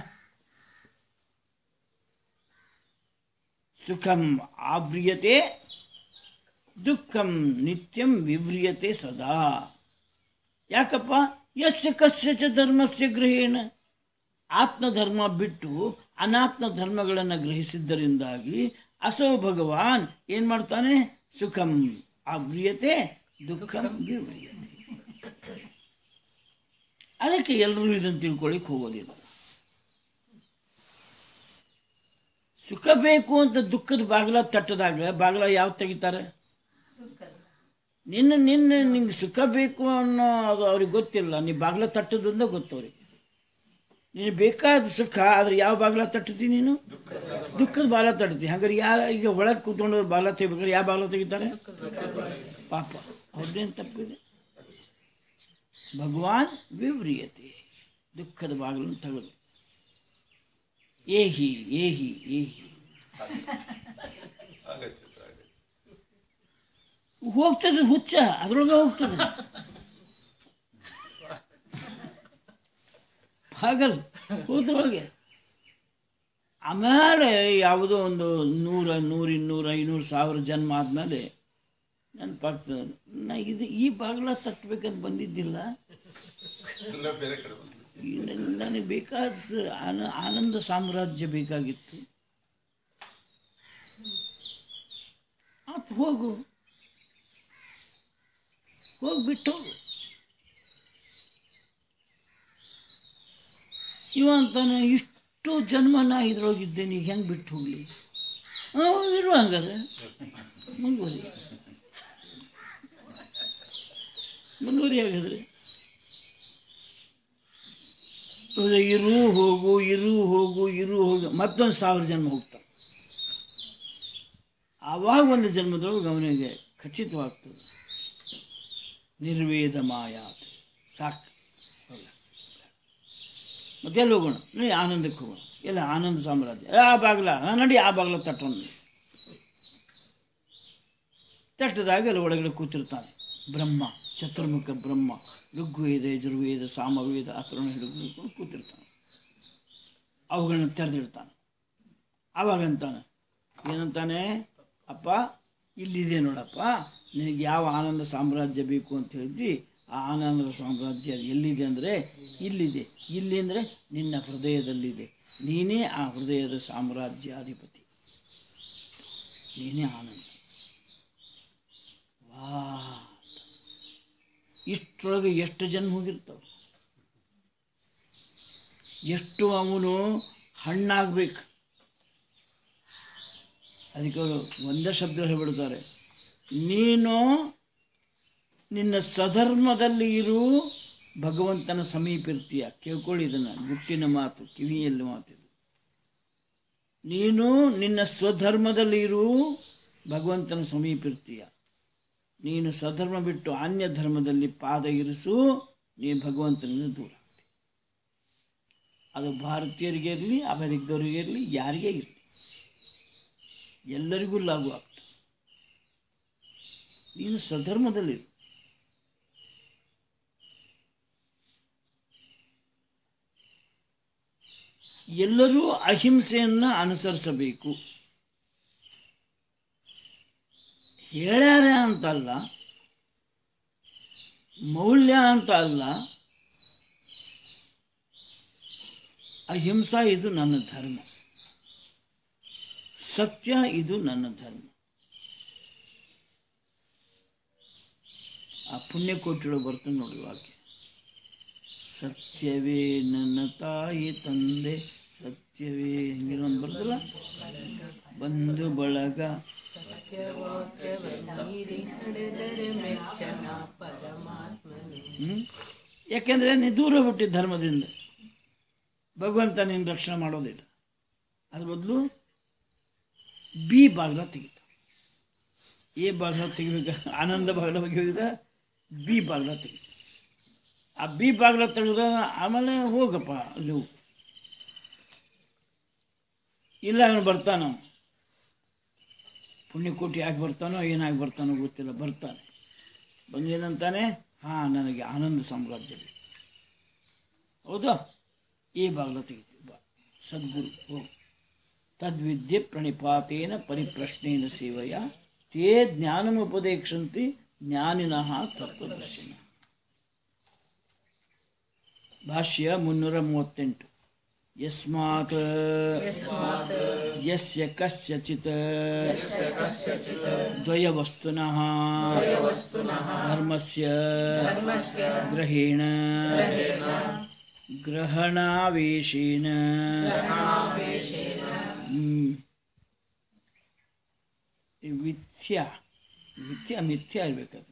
ಸುಖಂ ಆವ್ರಿಯತೆ ದುಃಖಂ ನಿತ್ಯಂ ವಿವ್ರಿಯತೆ ಸದಾ ಯಾಕಪ್ಪ ಯಸ್ಯ ಕಸ್ಯ ಚ ಧರ್ಮಸ್ಯ ಗ್ರಹೇಣ ಆತ್ಮಧರ್ಮ ಬಿಟ್ಟು ಅನಾತ್ಮ ಧರ್ಮಗಳನ್ನು ಗ್ರಹಿಸಿದ್ದರಿಂದಾಗಿ ಅಸೋ ಭಗವಾನ್ ಏನು ಮಾಡ್ತಾನೆ ಸುಖಂ ಆವ್ರಿಯತೆ ದುಃಖಂ ವಿವ್ರಿಯತೆ ಅದಕ್ಕೆ ಎಲ್ಲರೂ ಇದನ್ನು ತಿಳ್ಕೊಳ್ಳಿಕ್ಕೆ ಹೋಗೋದಿಲ್ಲ ಸುಖ ಬೇಕು ಅಂತ ದುಃಖದ ಬಾಗಿಲ ತಟ್ಟದಾಗ ಬಾಗಿಲ ಯಾವ ತೆಗಿತಾರೆ ನಿನ್ನ ನಿನ್ನ ನಿಂಗೆ ಸುಖ ಬೇಕು ಅನ್ನೋ ಅದು ಅವ್ರಿಗೆ ಗೊತ್ತಿಲ್ಲ ನೀ ಬಾಗಿಲ ತಟ್ಟೋದ್ರಿಂದ ಗೊತ್ತು ಅವ್ರಿಗೆ ನೀನು ಬೇಕಾದ ಸುಖ ಆದ್ರೆ ಯಾವ ಬಾಗಿಲ ತಟ್ಟತಿ ನೀನು ದುಃಖದ ಬಾಗಿಲ ತಟ್ತಿ ಹಾಗಾದ್ರೆ ಯಾರ ಈಗ ಒಳಗೆ ಕೂತ್ಕೊಂಡವ್ರು ಬಾಗಿಲ ತೆಗಿಬೇಕಾದ್ರೆ ಯಾವ ಬಾಗಿಲ ತೆಗಿತಾರೆ ಪಾಪ ಅವ್ರದ್ದೇನು ತಪ್ಪಿದೆ ಭಗವಾನ್ ವಿವ್ರಿಯತೆ ದುಃಖದ ಬಾಗಿಲನ್ನು ತಗೊಳ್ಳಿ ಏಹಿ ಏಹಿ ಏಹಿ ಆಗತ್ತೆ ಆಗತ್ತೆ ಹೋಗ್ತದೆ ಹುಚ್ಚ ಅದ್ರೊಳಗೆ ಹೋಗ್ತದೆ ಹಾಗಲ್ ಹೋದ್ರೊಳಗೆ ಆಮೇಲೆ ಯಾವುದೋ ಒಂದು ನೂರ ನೂರು ಇನ್ನೂರು ಐನೂರು ಸಾವಿರ ಜನ್ಮ ಆದಮೇಲೆ ನೆನಪಾಗ್ತದೆ ನಾ ಇದು ಈ ಬಾಗಿಲ ತಟ್ಟಬೇಕಂತ ಬಂದಿದ್ದಿಲ್ಲ ಎಲ್ಲ ಬೇರೆ ಕಡೆ ಬಂತು ಈ ನನ್- ನನಗೆ ಬೇಕಾದ ಸ- ಆನ- ಆನಂದ ಸಾಮ್ರಾಜ್ಯ ಬೇಕಾಗಿತ್ತು ಆತು ಹೋಗು ಹೋಗಿ ಬಿಟ್ಟು ಹೋಗು ಇವ ಅಂತಾನೆ ಇಷ್ಟು ಜನ್ಮ ನಾ ಇದ್ರೊಳಗಿದ್ದೇನೆ ಈಗ ಹೆಂಗೆ ಬಿಟ್ಟು ಹೋಗ್ಲಿ ಹಾಂ ಇರು ಹಂಗಾರೆ ಮುಂದುವರಿ ಮುಂದುವರಿ ಹಾಗಾದ್ರೆ ಹೌದು, ಇರು ಹೋಗು ಇರು ಹೋಗು ಇರು ಹೋಗು ಮತ್ತೊಂದು ಸಾವಿರ ಜನ್ಮ ಹೋಗ್ತಾರೆ ಆವಾಗ ಒಂದು ಜನ್ಮದೊಳಗೆ ಅವನಿಗೆ ಖಚಿತವಾಗ್ತದೆ ನಿರ್ವೇದ ಮಾಯಾತ್ ಸಾಕು ಹೋಗ್ಲ. ಮತ್ತೆ ಎಲ್ಲಿ ಹೋಗೋಣ ನೋಡಿ ಆನಂದಕ್ಕೆ ಹೋಗೋಣ ಎಲ್ಲ ಆನಂದ ಸಾಮ್ರಾಜ್ಯ ಆ ಬಾಗ್ಲ ಆ, ನಡಿ ಆ ಬಾಗ್ಲ ತಟ್ಟೊಂದು ತಟ್ಟದಾಗ ಅಲ್ಲಿ ಒಳಗಡೆ ಕೂತಿರ್ತಾನೆ ಬ್ರಹ್ಮ ಚತುರ್ಮುಖ ಬ್ರಹ್ಮ ಋಗ್ವೇದ ಯಜುರ್ವೇದ ಸಾಮವೇದ ಅಥರ್ವಣ ಹಿಡಿದು ಕೂತಿರ್ತಾನೆ ಅವುಗಳನ್ನ ತೆರೆದಿಡ್ತಾನೆ ಆವಾಗ ಅಂತಾನೆ ಏನಂತಾನೆ ಅಪ್ಪ ಇಲ್ಲಿದೆ ನೋಡಪ್ಪ ನಿನಗೆ ಯಾವ ಆನಂದ ಸಾಮ್ರಾಜ್ಯ ಬೇಕು ಅಂತ ಹೇಳಿದ್ವಿ ಆ ಆನಂದ ಸಾಮ್ರಾಜ್ಯ ಎಲ್ಲಿದೆ ಅಂದರೆ ಇಲ್ಲಿದೆ ಇಲ್ಲಿ ಅಂದರೆ ನಿನ್ನ ಹೃದಯದಲ್ಲಿದೆ ನೀನೇ ಆ ಹೃದಯದ ಸಾಮ್ರಾಜ್ಯಾಧಿಪತಿ ನೀನೇ ಆನಂದ ವಾ ಇಷ್ಟರೊಳಗೆ ಎಷ್ಟು ಜನ್ಮ ಹೋಗಿರ್ತಾವೆ ಎಷ್ಟು ಅವನು ಹಣ್ಣಾಗಬೇಕು ಅದಕ್ಕೆ ಅವರು ಒಂದೇ ಶಬ್ದ ಹೇಳ್ಬಿಡ್ತಾರೆ ನೀನು ನಿನ್ನ ಸ್ವಧರ್ಮದಲ್ಲಿ ಇರು ಭಗವಂತನ ಸಮೀಪ ಇರ್ತೀಯ ಕೇಳ್ಕೊಳ್ಳಿ ಇದನ್ನು ಗುಟ್ಟಿನ ಮಾತು ಕಿವಿಯಲ್ಲಿ ಮಾತಿದು ನೀನು ನಿನ್ನ ಸ್ವಧರ್ಮದಲ್ಲಿ ಇರು ಭಗವಂತನ ಸಮೀಪ ಇರ್ತೀಯ ನೀನು ಸ್ವಧರ್ಮ ಬಿಟ್ಟು ಅನ್ಯ ಧರ್ಮದಲ್ಲಿ ಪಾದ ಇರಿಸು ನೀನು ಭಗವಂತನಿಂದ ದೂರ ಆಗ್ತಿ ಅದು ಭಾರತೀಯರಿಗೆ ಇರಲಿ ಅಮೆರಿಕದವರಿಗೆ ಇರಲಿ ಯಾರಿಗೇ ಇರಲಿ ಎಲ್ಲರಿಗೂ ಲಾಗು ಆಗ್ತದೆ ನೀನು ಸ್ವಧರ್ಮದಲ್ಲಿರು ಎಲ್ಲರೂ ಅಹಿಂಸೆಯನ್ನು ಅನುಸರಿಸಬೇಕು ಹೇಳ್ಯಾರ ಅಂತಲ್ಲ ಮೌಲ್ಯ ಅಂತ ಅಲ್ಲ ಅಹಿಂಸಾ ಇದು ನನ್ನ ಧರ್ಮ ಸತ್ಯ ಇದು ನನ್ನ ಧರ್ಮ ಆ ಪುಣ್ಯಕೋಟಿಗಳು ಬರ್ತದೆ ನೋಡಿ ವಾಕ್ಯ ಸತ್ಯವೇ ನನ್ನ ತಾಯಿ ತಂದೆ ಸತ್ಯವೇ ಹಿಂಗಿರೋದು ಬರ್ತಲ್ಲ ಬಂಧು ಬಳಗ ಹ್ಮ್? ಯಾಕೆಂದ್ರೆ ನೀ ದೂರ ಬಿಟ್ಟಿ ಧರ್ಮದಿಂದ ಭಗವಂತ ನಿನ್ನ ರಕ್ಷಣೆ ಮಾಡೋದಿಲ್ಲ ಅದ್ರ ಬದಲು ಬಿ ಬಾಗ್ಲ ತೆಗಿತ ಎ ಬಾಗ್ಲ ತೆಗಿಬೇಕ ಆನಂದ ಬಾಗ್ಲ ಬಗ್ಗೆ ಹೋಗಿದ ಬಿ ಬಾಗ್ಲ ತೆಗಿತ ಆ ಬಿ ಬಾಗ್ಲ ತೆಗೆದ ಆಮೇಲೆ ಹೋಗಪ್ಪ ಅಲ್ಲಿ ಹೋಗು ಇಲ್ಲ ಅವನು ಬರ್ತಾನ ಪುಣ್ಯಕೋಟಿ ಯಾಕೆ ಬರ್ತಾನೋ ಏನಾಗಿ ಬರ್ತಾನೋ ಗೊತ್ತಿಲ್ಲ ಬರ್ತಾನೆ ಬಂದೇನಂತಾನೆ ಹಾಂ ನನಗೆ ಆನಂದ ಸಾಮ್ರಾಜ್ಯ ಬೇಕು ಹೌದಾ ಈ ಬಾಗ್ಲ ತೆಗಿತೀವಿ ಬಾ ಸದ್ಗುರು ಹೋಗು ತದ್ವಿದ್ಯೆ ಪ್ರಣಿಪಾತೇನ ಪರಿಪ್ರಶ್ನೇನ ಸೇವೆಯ ತೇ ಜ್ಞಾನಮುಪದೇಕ್ಷಂತಿ ಜ್ಞಾನಿನಃ ತತ್ವದರ್ಶಿನ ಭಾಷ್ಯ ಮುನ್ನೂರ ಮೂವತ್ತೆಂಟು ಯಸ್ಮಾತ್ ಯಸ್ಯ ಕಸ್ಯಚಿತ್ ದ್ವಯವಸ್ತುನಃ ಧರ್ಮಸ್ಯ ಗ್ರಹೇಣ ಗ್ರಹಣಾವೇಶೇನ ಹ್ಮ್. ಈ ಮಿಥ್ಯ ಮಿಥ್ಯ ಮಿಥ್ಯ ಇರ್ಬೇಕದು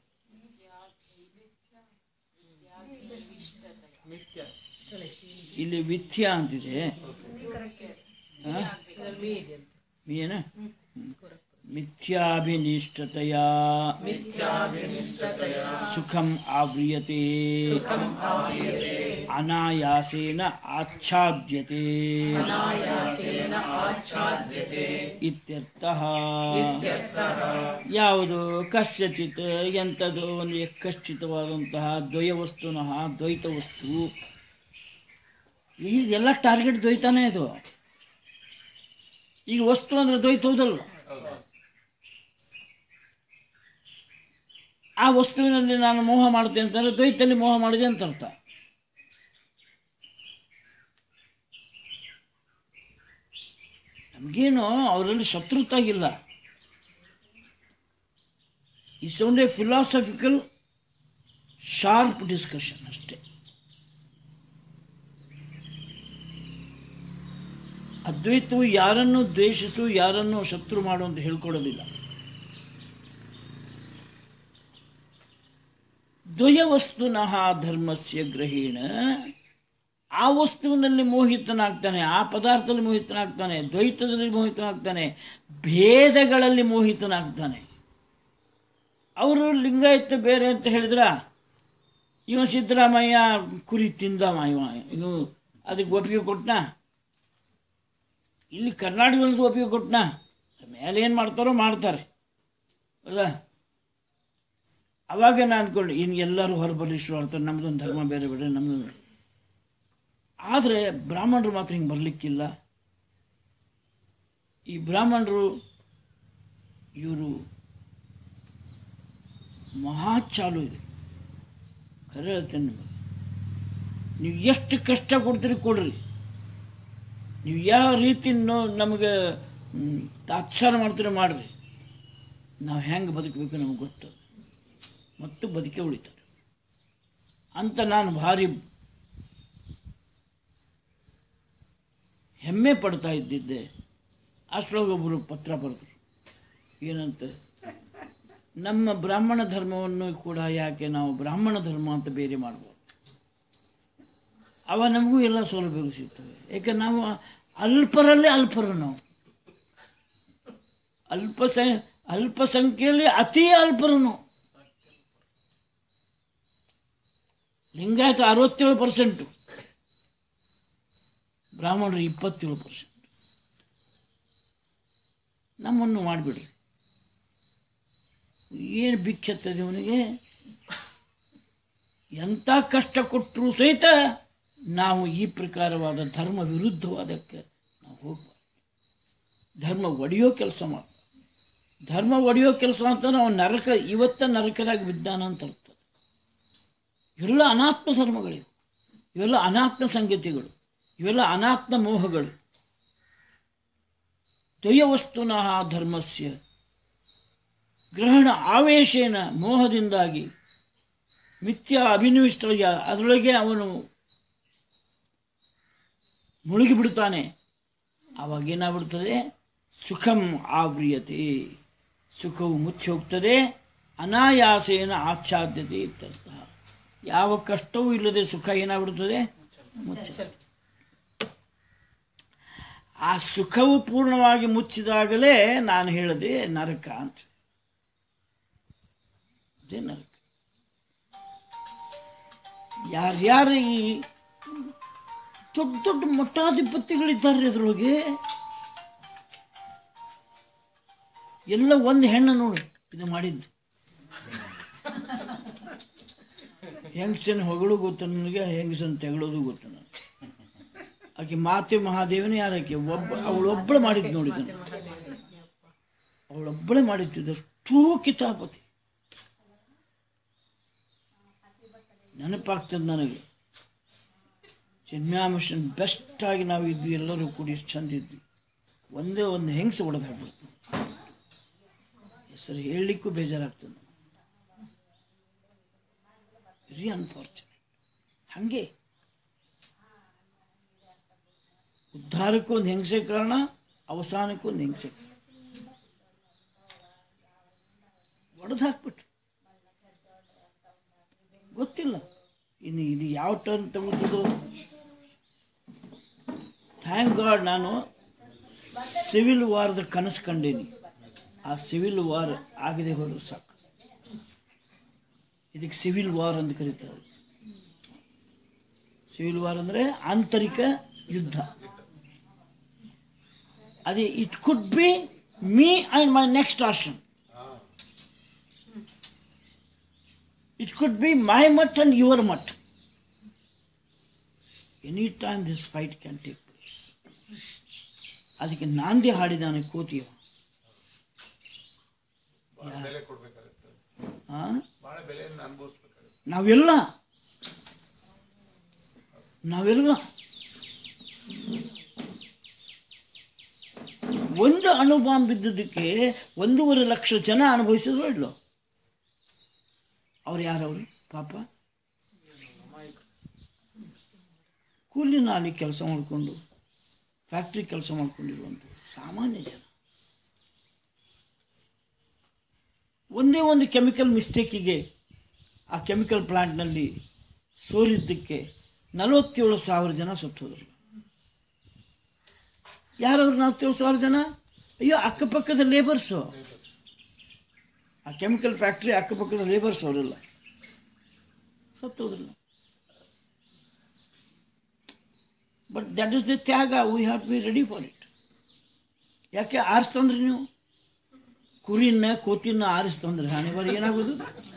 ಇಲ್ಲಿ ವಿಥ್ಯ ಅಂತಿದೆ ಆ? ಏನ ಹ್ಮ್. ಮಿಥ್ಯಾಭಿನಿಷ್ಠತೆಯ ಸುಖಂ ಆವ್ರಿಯತೆ ಅನಾಯಾಸೇನ ಆಚ್ಛಾದ್ಯತೆ ಇತ್ಯರ್ಥಃ ಯಾವುದು ಕಸ್ಯಚಿತ್ ಎಂಥದ್ದು ಒಂದು ಯಕ್ಕಶ್ಚಿತವಾದಂತಹ ದ್ವಯವಸ್ತುನಃ ದ್ವೈತ ವಸ್ತು ಇದೆಲ್ಲ ಟಾರ್ಗೆಟ್ ದ್ವೈತಾನೇ ಇದು ಈಗ ವಸ್ತು ಅಂದ್ರೆ ದ್ವೈತ ಹೌದಲ್ಲ ಆ ವಸ್ತುವಿನಲ್ಲಿ ನಾನು ಮೋಹ ಮಾಡ್ತೇನೆ ಅಂತಂದ್ರೆ ದ್ವೈತಲ್ಲಿ ಮೋಹ ಮಾಡಿದೆ ಅಂತ ಅರ್ಥ ನಮಗೇನು ಅವರಲ್ಲಿ ಶತ್ರುತಾಗಿಲ್ಲ it's only philosophical sharp discussion ಅಷ್ಟೇ ಅದ್ವೈತವು ಯಾರನ್ನು ದ್ವೇಷಿಸು ಯಾರನ್ನು ಶತ್ರು ಮಾಡು ಅಂತ ಹೇಳ್ಕೊಡೋದಿಲ್ಲ ದ್ವಯವಸ್ತುನಃ ಧರ್ಮಸ್ಯ ಗ್ರಹೇಣ ಆ ವಸ್ತುವಿನಲ್ಲಿ ಮೋಹಿತನಾಗ್ತಾನೆ ಆ ಪದಾರ್ಥದಲ್ಲಿ ಮೋಹಿತನಾಗ್ತಾನೆ ದ್ವೈತದಲ್ಲಿ ಮೋಹಿತನಾಗ್ತಾನೆ ಭೇದಗಳಲ್ಲಿ ಮೋಹಿತನಾಗ್ತಾನೆ ಅವರು ಲಿಂಗಾಯತ ಬೇರೆ ಅಂತ ಹೇಳಿದ್ರ ಇವ ಸಿದ್ದರಾಮಯ್ಯ ಕುರಿ ತಿಂದವ ಇವ ಇವು ಅದಕ್ಕೆ ಒಪ್ಪಿಗೆ ಕೊಟ್ನ ಇಲ್ಲಿ ಕರ್ನಾಟಕದಲ್ಲಿ ಒಪ್ಪಿಗೆ ಕೊಟ್ನ ಮೇಲೆ ಏನು ಮಾಡ್ತಾರೋ ಮಾಡ್ತಾರೆ ಅಲ್ಲ ಅವಾಗ ನಾನು ಅಂದ್ಕೊಂಡು ಇನ್ನು ಎಲ್ಲರೂ ಹೊರಬರ್ಲಿ ಮಾಡ್ತಾರೆ ನಮ್ಮದೊಂದು ಧರ್ಮ ಬೇರೆ ಬೇರೆ ನಮ್ಮದು ಆದರೆ ಬ್ರಾಹ್ಮಣರು ಮಾತ್ರ ಹಿಂಗೆ ಬರಲಿಕ್ಕಿಲ್ಲ ಈ ಬ್ರಾಹ್ಮಣರು ಇವರು ಮಹಾ ಚಾಲು ಇದೆ ಖರೆ ಹೇಳ್ತೇನೆ ನಿಮಗೆ ನೀವು ಎಷ್ಟು ಕಷ್ಟ ಕೊಡ್ತೀರಿ ಕೊಡ್ರಿ ನೀವು ಯಾವ ರೀತಿ ನೋ ನಮಗೆ ಮ್, ತಾತ್ಸಾರ ಮಾಡ್ತೀರಿ ಮಾಡ್ರಿ ನಾವು ಹೆಂಗೆ ಬದುಕಬೇಕು ನಮಗೆ ಗೊತ್ತು ಮತ್ತು ಬದುಕೆ ಉಳಿತಾರೆ ಅಂತ ನಾನು ಭಾರಿ ಹೆಮ್ಮೆ ಪಡ್ತಾ ಇದ್ದಿದ್ದೆ ಅಷ್ಟರೊಳಗೆ ಒಬ್ಬರು ಪತ್ರ ಬರೆದರು ಏನಂತ ನಮ್ಮ ಬ್ರಾಹ್ಮಣ ಧರ್ಮವನ್ನು ಕೂಡ ಯಾಕೆ ನಾವು ಬ್ರಾಹ್ಮಣ ಧರ್ಮ ಅಂತ ಬೇರೆ ಮಾಡ್ಬೋದು ಅವ ನಮಗೂ ಎಲ್ಲ ಸೌಲಭ್ಯಗಳು ಸಿಗ್ತವೆ ಯಾಕೆ ನಾವು ಅಲ್ಪರಲ್ಲೇ ಅಲ್ಪರು ನಾವು ಅಲ್ಪ ಸ ಅಲ್ಪಸಂಖ್ಯೆಯಲ್ಲಿ ಅತಿ ಅಲ್ಪರು ನಾವು ಲಿಂಗಾಯತ ಅರವತ್ತೇಳು ಪರ್ಸೆಂಟು ಬ್ರಾಹ್ಮಣರು ಇಪ್ಪತ್ತೇಳು ಪರ್ಸೆಂಟ್ ನಮ್ಮನ್ನು ಮಾಡಿಬಿಡ್ರಿ ಏನು ಬಿಚ್ಚತ್ತದೆ ಅವನಿಗೆ ಎಂಥ ಕಷ್ಟ ಕೊಟ್ಟರೂ ಸಹಿತ ನಾವು ಈ ಪ್ರಕಾರವಾದ ಧರ್ಮ ವಿರುದ್ಧವಾದಕ್ಕೆ ನಾವು ಹೋಗ್ಬಾರ್ದು ಧರ್ಮ ಒಡೆಯೋ ಕೆಲಸ ಮಾಡ ಧರ್ಮ ಒಡೆಯೋ ಕೆಲಸ ಅಂತ ನಾವು ನರಕ ಇವತ್ತ ನರಕದಾಗ ಬಿದ್ದಾನ ಅಂತ ಅರ್ಥ ಇವೆಲ್ಲ ಅನಾತ್ಮ ಧರ್ಮಗಳಿವೆ ಇವೆಲ್ಲ ಅನಾತ್ಮ ಸಂಗತಿಗಳು ಇವೆಲ್ಲ ಅನಾತ್ಮ ಮೋಹಗಳು ದ್ವಯವಸ್ತುನಃ ಧರ್ಮಸ್ಯ ಗ್ರಹಣ ಆವೇಶೇನ ಮೋಹದಿಂದಾಗಿ ಮಿಥ್ಯಾ ಅಭಿನಿವಿಷ್ಟಯ ಅದರೊಳಗೆ ಅವನು ಮುಳುಗಿಬಿಡ್ತಾನೆ ಆವಾಗ ಏನಾಗ್ಬಿಡ್ತದೆ ಸುಖಂ ಆವ್ರಿಯತೆ ಸುಖವು ಮುಚ್ಚಿ ಹೋಗ್ತದೆ ಅನಾಯಾಸೇನ ಆಚ್ಛಾದ್ಯತೆ ಇತ್ಯರ್ಥ ಯಾವ ಕಷ್ಟವೂ ಇಲ್ಲದೆ ಸುಖ ಏನಾಗ್ಬಿಡ್ತದೆ ಮುಚ್ಚ ಆ ಸುಖವು ಪೂರ್ಣವಾಗಿ ಮುಚ್ಚಿದಾಗಲೇ ನಾನು ಹೇಳಿದೆ ನರಕ ಅಂತ ಅದೇ ನರಕ ಯಾರ್ಯಾರು ಈ ದೊಡ್ಡ ದೊಡ್ಡ ಮಠಾಧಿಪತಿಗಳಿದ್ದಾರೆ ಅದರೊಳಗೆ ಎಲ್ಲ ಒಂದು ಹೆಣ್ಣು ನೋಡು ಇದು ಮಾಡಿದ್ದು ಹೆಂಗಸನ ಹೊಗಳು ಗೊತ್ತು ನನಗೆ ಹೆಂಗಸನ ತೆಗಳೋದು ಗೊತ್ತು ನನಗೆ ಆಕೆ ಮಾತೆ ಮಹಾದೇವನೇ ಯಾರಕ್ಕೆ ಒಬ್ಬ ಅವಳೊಬ್ಬಳು ಮಾಡಿದ್ದು ನೋಡಿದ್ದನು ಅವಳೊಬ್ಬಳೇ ಮಾಡಿದ್ದು ಅಷ್ಟೂ ಕಿತಾಪತಿ ನೆನಪಾಗ್ತದೆ ನನಗೆ ಚಿನ್ಮ್ಯಾಮಿಷನ್ ಬೆಸ್ಟ್ ಆಗಿ ನಾವು ಇದ್ವಿ ಎಲ್ಲರೂ ಕೂಡಿ ಎಷ್ಟು ಚಂದ ಇದ್ವಿ ಒಂದೇ ಒಂದು ಹೆಂಗಸ ಹೊಡೆದು ಹಾಕ್ಬಿಡ್ತು ಹೆಸರು ಹೇಳಲಿಕ್ಕೂ ಬೇಜಾರಾಗ್ತದೆ ನಮ್ಗೆ ವೆರಿ ಅನ್ಫಾರ್ಚುನೇಟ್ ಹಾಗೆ ಉದ್ಧಾರಕ್ಕೂ ಒಂದು ಹೆಂಗಸೆ ಕಾರಣ ಅವಸಾನಕ್ಕೂ ಒಂದು ಹೆಂಗಸೆ ಕಾರಣ ಒಡೆದು ಹಾಕ್ಬಿಟ್ರು ಗೊತ್ತಿಲ್ಲ ಇನ್ನು ಇದು ಯಾವ ಟರ್ನ್ ತಗೊಳ್ತದೋ ಥ್ಯಾಂಕ್ ಗಾಡ್ ನಾನು ಸಿವಿಲ್ ವಾರದ ಕನಸು ಕಂಡೀನಿ ಆ ಸಿವಿಲ್ ವಾರ್ ಆಗದೆ ಹೋದ್ರೆ ಸಾಕು ಇದಕ್ಕೆ ಸಿವಿಲ್ ವಾರ್ ಅಂತ ಕರೀತಾರೆ ಸಿವಿಲ್ ವಾರ್ ಅಂದರೆ ಆಂತರಿಕ ಯುದ್ಧ ಅದೇ it could be me and my next ashram it could be my mutt and your mutt any time this fight can take place ಅದಕ್ಕೆ ನಾಂದಿ ಹಾಡಿದಾನೆ ಕೋತಿಯವ ಬಹಳ ಬೆಲೆ ಕೊಡ್ಬೇಕಾಗುತ್ತೆ ಆ? ಬಹಳ ಬೆಲೆಯನ್ನು ಅನುಭವಿಸ್ಬೇಕಾಗುತ್ತೆ ನಾವೆಲ್ಲ ನಾವೆಲ್ಲ ಒಂದು ಅಣುಬಾಂಬ್ ಬಿದ್ದದಕ್ಕೆ ಒಂದೂವರೆ ಲಕ್ಷ ಜನ ಅನುಭವಿಸಿದ್ರು ಇಲ್ಲೋ ಅವ್ರು ಯಾರವರು ಪಾಪ ಕೂಲಿ ನಾಲಿ ಕೆಲಸ ಮಾಡಿಕೊಂಡು ಫ್ಯಾಕ್ಟ್ರಿ ಕೆಲಸ ಮಾಡ್ಕೊಂಡಿರುವಂಥ ಸಾಮಾನ್ಯ ಜನ ಒಂದೇ ಒಂದು ಕೆಮಿಕಲ್ ಮಿಸ್ಟೇಕಿಗೆ ಆ ಕೆಮಿಕಲ್ ಪ್ಲಾಂಟ್ನಲ್ಲಿ ಸೋರಿದ್ದಕ್ಕೆ ನಲವತ್ತೇಳು ಸಾವಿರ ಜನ ಸತ್ತು ಹೋದ್ರು ಯಾರವ್ರು ನಲವತ್ತೇಳು ಸಾವಿರ ಜನ ಅಯ್ಯೋ ಅಕ್ಕಪಕ್ಕದ ಲೇಬರ್ಸು ಆ ಕೆಮಿಕಲ್ ಫ್ಯಾಕ್ಟ್ರಿ ಅಕ್ಕಪಕ್ಕದ ಲೇಬರ್ಸ್ ಅವರೆಲ್ಲ ಸತ್ತೋದ್ರಲ್ಲ ಬಟ್ ದಟ್ ಇಸ್ ದ ತ್ಯಾಗ we have to be ready for it ಯಾಕೆ ಆರಿಸ್ತಂದ್ರಿ ನೀವು ಕುರಿನ ಕೋತಿನ ಆರಿಸ್ತಂದ್ರೆ ಹಣೆ ಬಾರಿ ಏನಾಗೋದು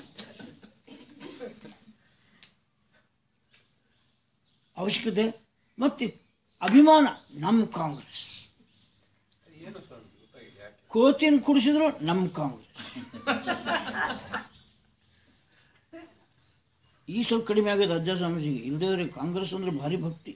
ಅವಶ್ಯಕತೆ ಮತ್ತೆ ಅಭಿಮಾನ ನಮ್ಮ ಕಾಂಗ್ರೆಸ್ ಏನು ಸ್ವಾಮಿ ಗೊತ್ತಾಗಿದೆ ಯಾಕೆ ಕೋತಿನ ಕುಡಿಸಿದ್ರು ನಮ್ಮ ಕಾಂಗ್ರೆಸ್ ಈ ಸ್ವಲ್ಪ ಕಡಿಮೆ ಆಗೋದು ಅಜ್ಜ ಸ್ವಾಮೀಜಿಗೆ ಇಲ್ದೇವ್ರೆ ಕಾಂಗ್ರೆಸ್ ಅಂದ್ರೆ ಭಾರಿ ಭಕ್ತಿ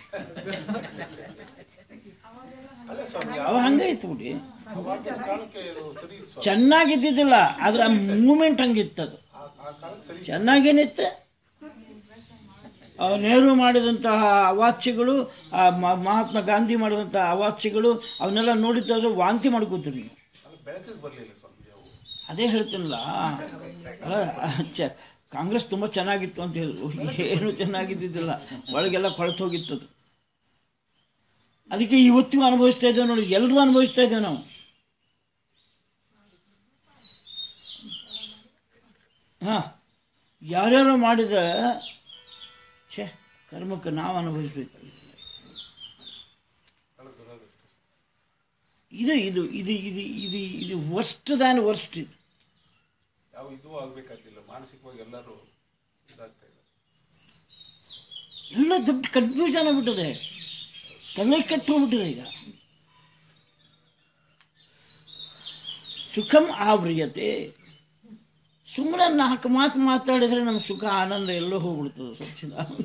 ಅಲ್ಲ ಸ್ವಾಮಿ ಅವ ಹಂಗೆ ಇತ್ತು ಬಿಡಿ ಆವಾಗಿನ ಕಾಲಕ್ಕೆ ಇದು ಸರಿ ಸ್ವಾಮಿ ಚೆನ್ನಾಗಿದ್ದಿದ್ದಿಲ್ಲ ಆದ್ರೆ ಆ ಮೂಮೆಂಟ್ ಹಂಗಿತ್ತದು ಆ ಆ ಕಾಲಕ್ಕೆ ಸರಿ ಚೆನ್ನಾಗೇನಿತ್ತು ಆ ನೆಹರು ಮಾಡಿದಂತಹ ಅವಾಚ್ಯಗಳು ಆ ಮ- ಮಹಾತ್ಮ ಗಾಂಧಿ ಮಾಡಿದಂತಹ ಅವಾಚ್ಯಗಳು ಅವನ್ನೆಲ್ಲ ನೋಡಿದ್ದಾದ್ರೆ ವಾಂತಿ ಮಾಡ್ಕೋತೀರಿ ನೀವು ಅದು ಬೆಳಕಿಗೆ ಬರಲಿಲ್ಲ ಸ್ವಾಮಿ ಅವು ಅದೇ ಹೇಳ್ತೀನಲ್ಲ ಅಲ್ಲ ಚ ಕಾಂಗ್ರೆಸ್ ತುಂಬ ಚೆನ್ನಾಗಿತ್ತು ಅಂತ ಹೇಳಿದ್ರು ಏನು ಚೆನ್ನಾಗಿದ್ದಿದ್ದಿಲ್ಲ ಒಳಗೆಲ್ಲ ಕೊಳೆತು ಹೋಗಿತ್ತು ಅದು ಅದಕ್ಕೆ ಇವತ್ತಿಗೂ ಅನುಭವಿಸ್ತಾ ಇದ್ದೇವೆ ನೋಡಿ ಎಲ್ಲರೂ ಅನುಭವಿಸ್ತಾ ಇದ್ದೇವೆ ನಾವು ಹಾಂ ಯಾರ್ಯಾರು ಮಾಡಿದ ಛೇ ಕರ್ಮಕ್ಕೆ ನಾವು ಅನುಭವಿಸ್ಬೇಕಾಗಿದೆ ಬಹಳ ದುರದೃಷ್ಟ ಇದು ಇದು ಇದು ಇದು ಇದು ಇದು ವರ್ಸ್ಟ್ ದ್ಯಾನ್ ವರ್ಸ್ಟ್ ಇದು ಯಾವ ಇದು ಆಗ್ಬೇಕಾಗಿಲ್ಲ ಮಾನಸಿಕವಾಗಿ ಎಲ್ಲರೂ ಇದಾಗ್ತಾ ಇದ್ದಾರೆ ಎಲ್ಲ ದೊಡ್ಡ ಕನ್ಫ್ಯೂಷನ್ ಆಗ್ಬಿಟ್ಟಿದೆ ತಲೆ ಕೆಟ್ಟು ಹೋಗ್ಬಿಟ್ಟಿದೆ ಈಗ ಸುಖಂ ಆವ್ರಿಯತೆ ಸುಮ್ಮನೆ ನಾಲ್ಕು ಮಾತು ಮಾತಾಡಿದ್ರೆ ನಮ್ಮ ಸುಖ ಆನಂದ ಎಲ್ಲೋ ಹೋಗ್ಬಿಡ್ತದೆ ಸಚ್ಚಿದಾನಂದ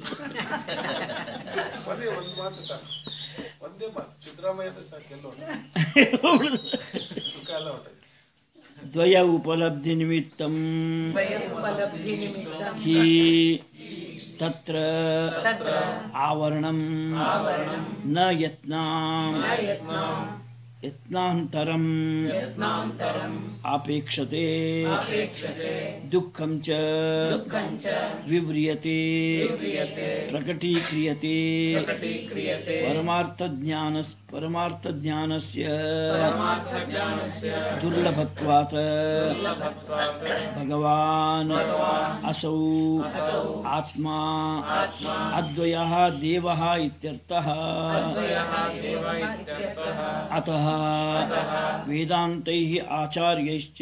ಒಂದೇ ಒಂದು ಮಾತು ಸಾಕು ಒಂದೇ ಮಾತು ಸಿದ್ದರಾಮಯ್ಯ ಅಂದ್ರೆ ಸಾಕು ಎಲ್ಲೋ ಸುಖ ಎಲ್ಲ ಹೊಟ್ಟೆ ದ್ವಯ ಉಪಲಬ್ಧಿ ನಿಮಿತ್ತಂ ಹಿ ತತ್ರ ಆವರಣಂ ನ ಯತ್ನಾಂ ಯತ್ನಾಂತರಂ ಆಪೇಕ್ಷತೆ ದುಃಖಂ ಚ ವಿವ್ರಿಯತೆ ಪ್ರಕಟೀಕ್ರಿಯತೆ ಪರಮಾರ್ಥಜ್ಞಾನ ಪರಮಾರ್ಥಜ್ಞಾನಸ್ಯ ದುರ್ಲಭತ್ವಾತ್ ಭಗವಾನ್ असौ आत्मा अद्वयः देवः इत्यर्थः अतः वेदान्तैः आचार्यैश्च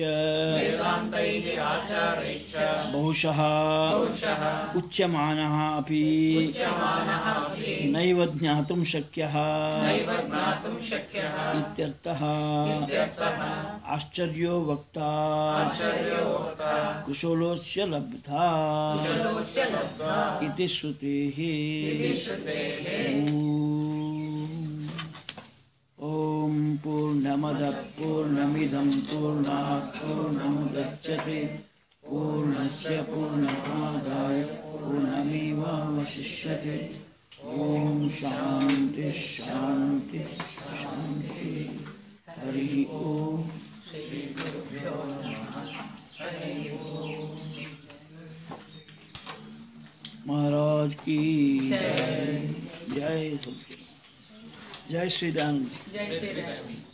बहुशः उच्यमानः अपि नैव ज्ञातुं शक्यः इत्यर्थः आश्चर्यो वक्ता कुशलोस्य लब्धा इति श्रुतेः ॐ पूर्णमदः पूर्णमिदं पूर्णात् पूर्णमुदच्यते पूर्णस्य पूर्णमादाय पूर्णमेवावशिष्यते ॐ शान्ति शान्ति शान्ति हरिः ॐ महाराज की जय जय सद्गुरु जय श्री राम जी जय श्री राम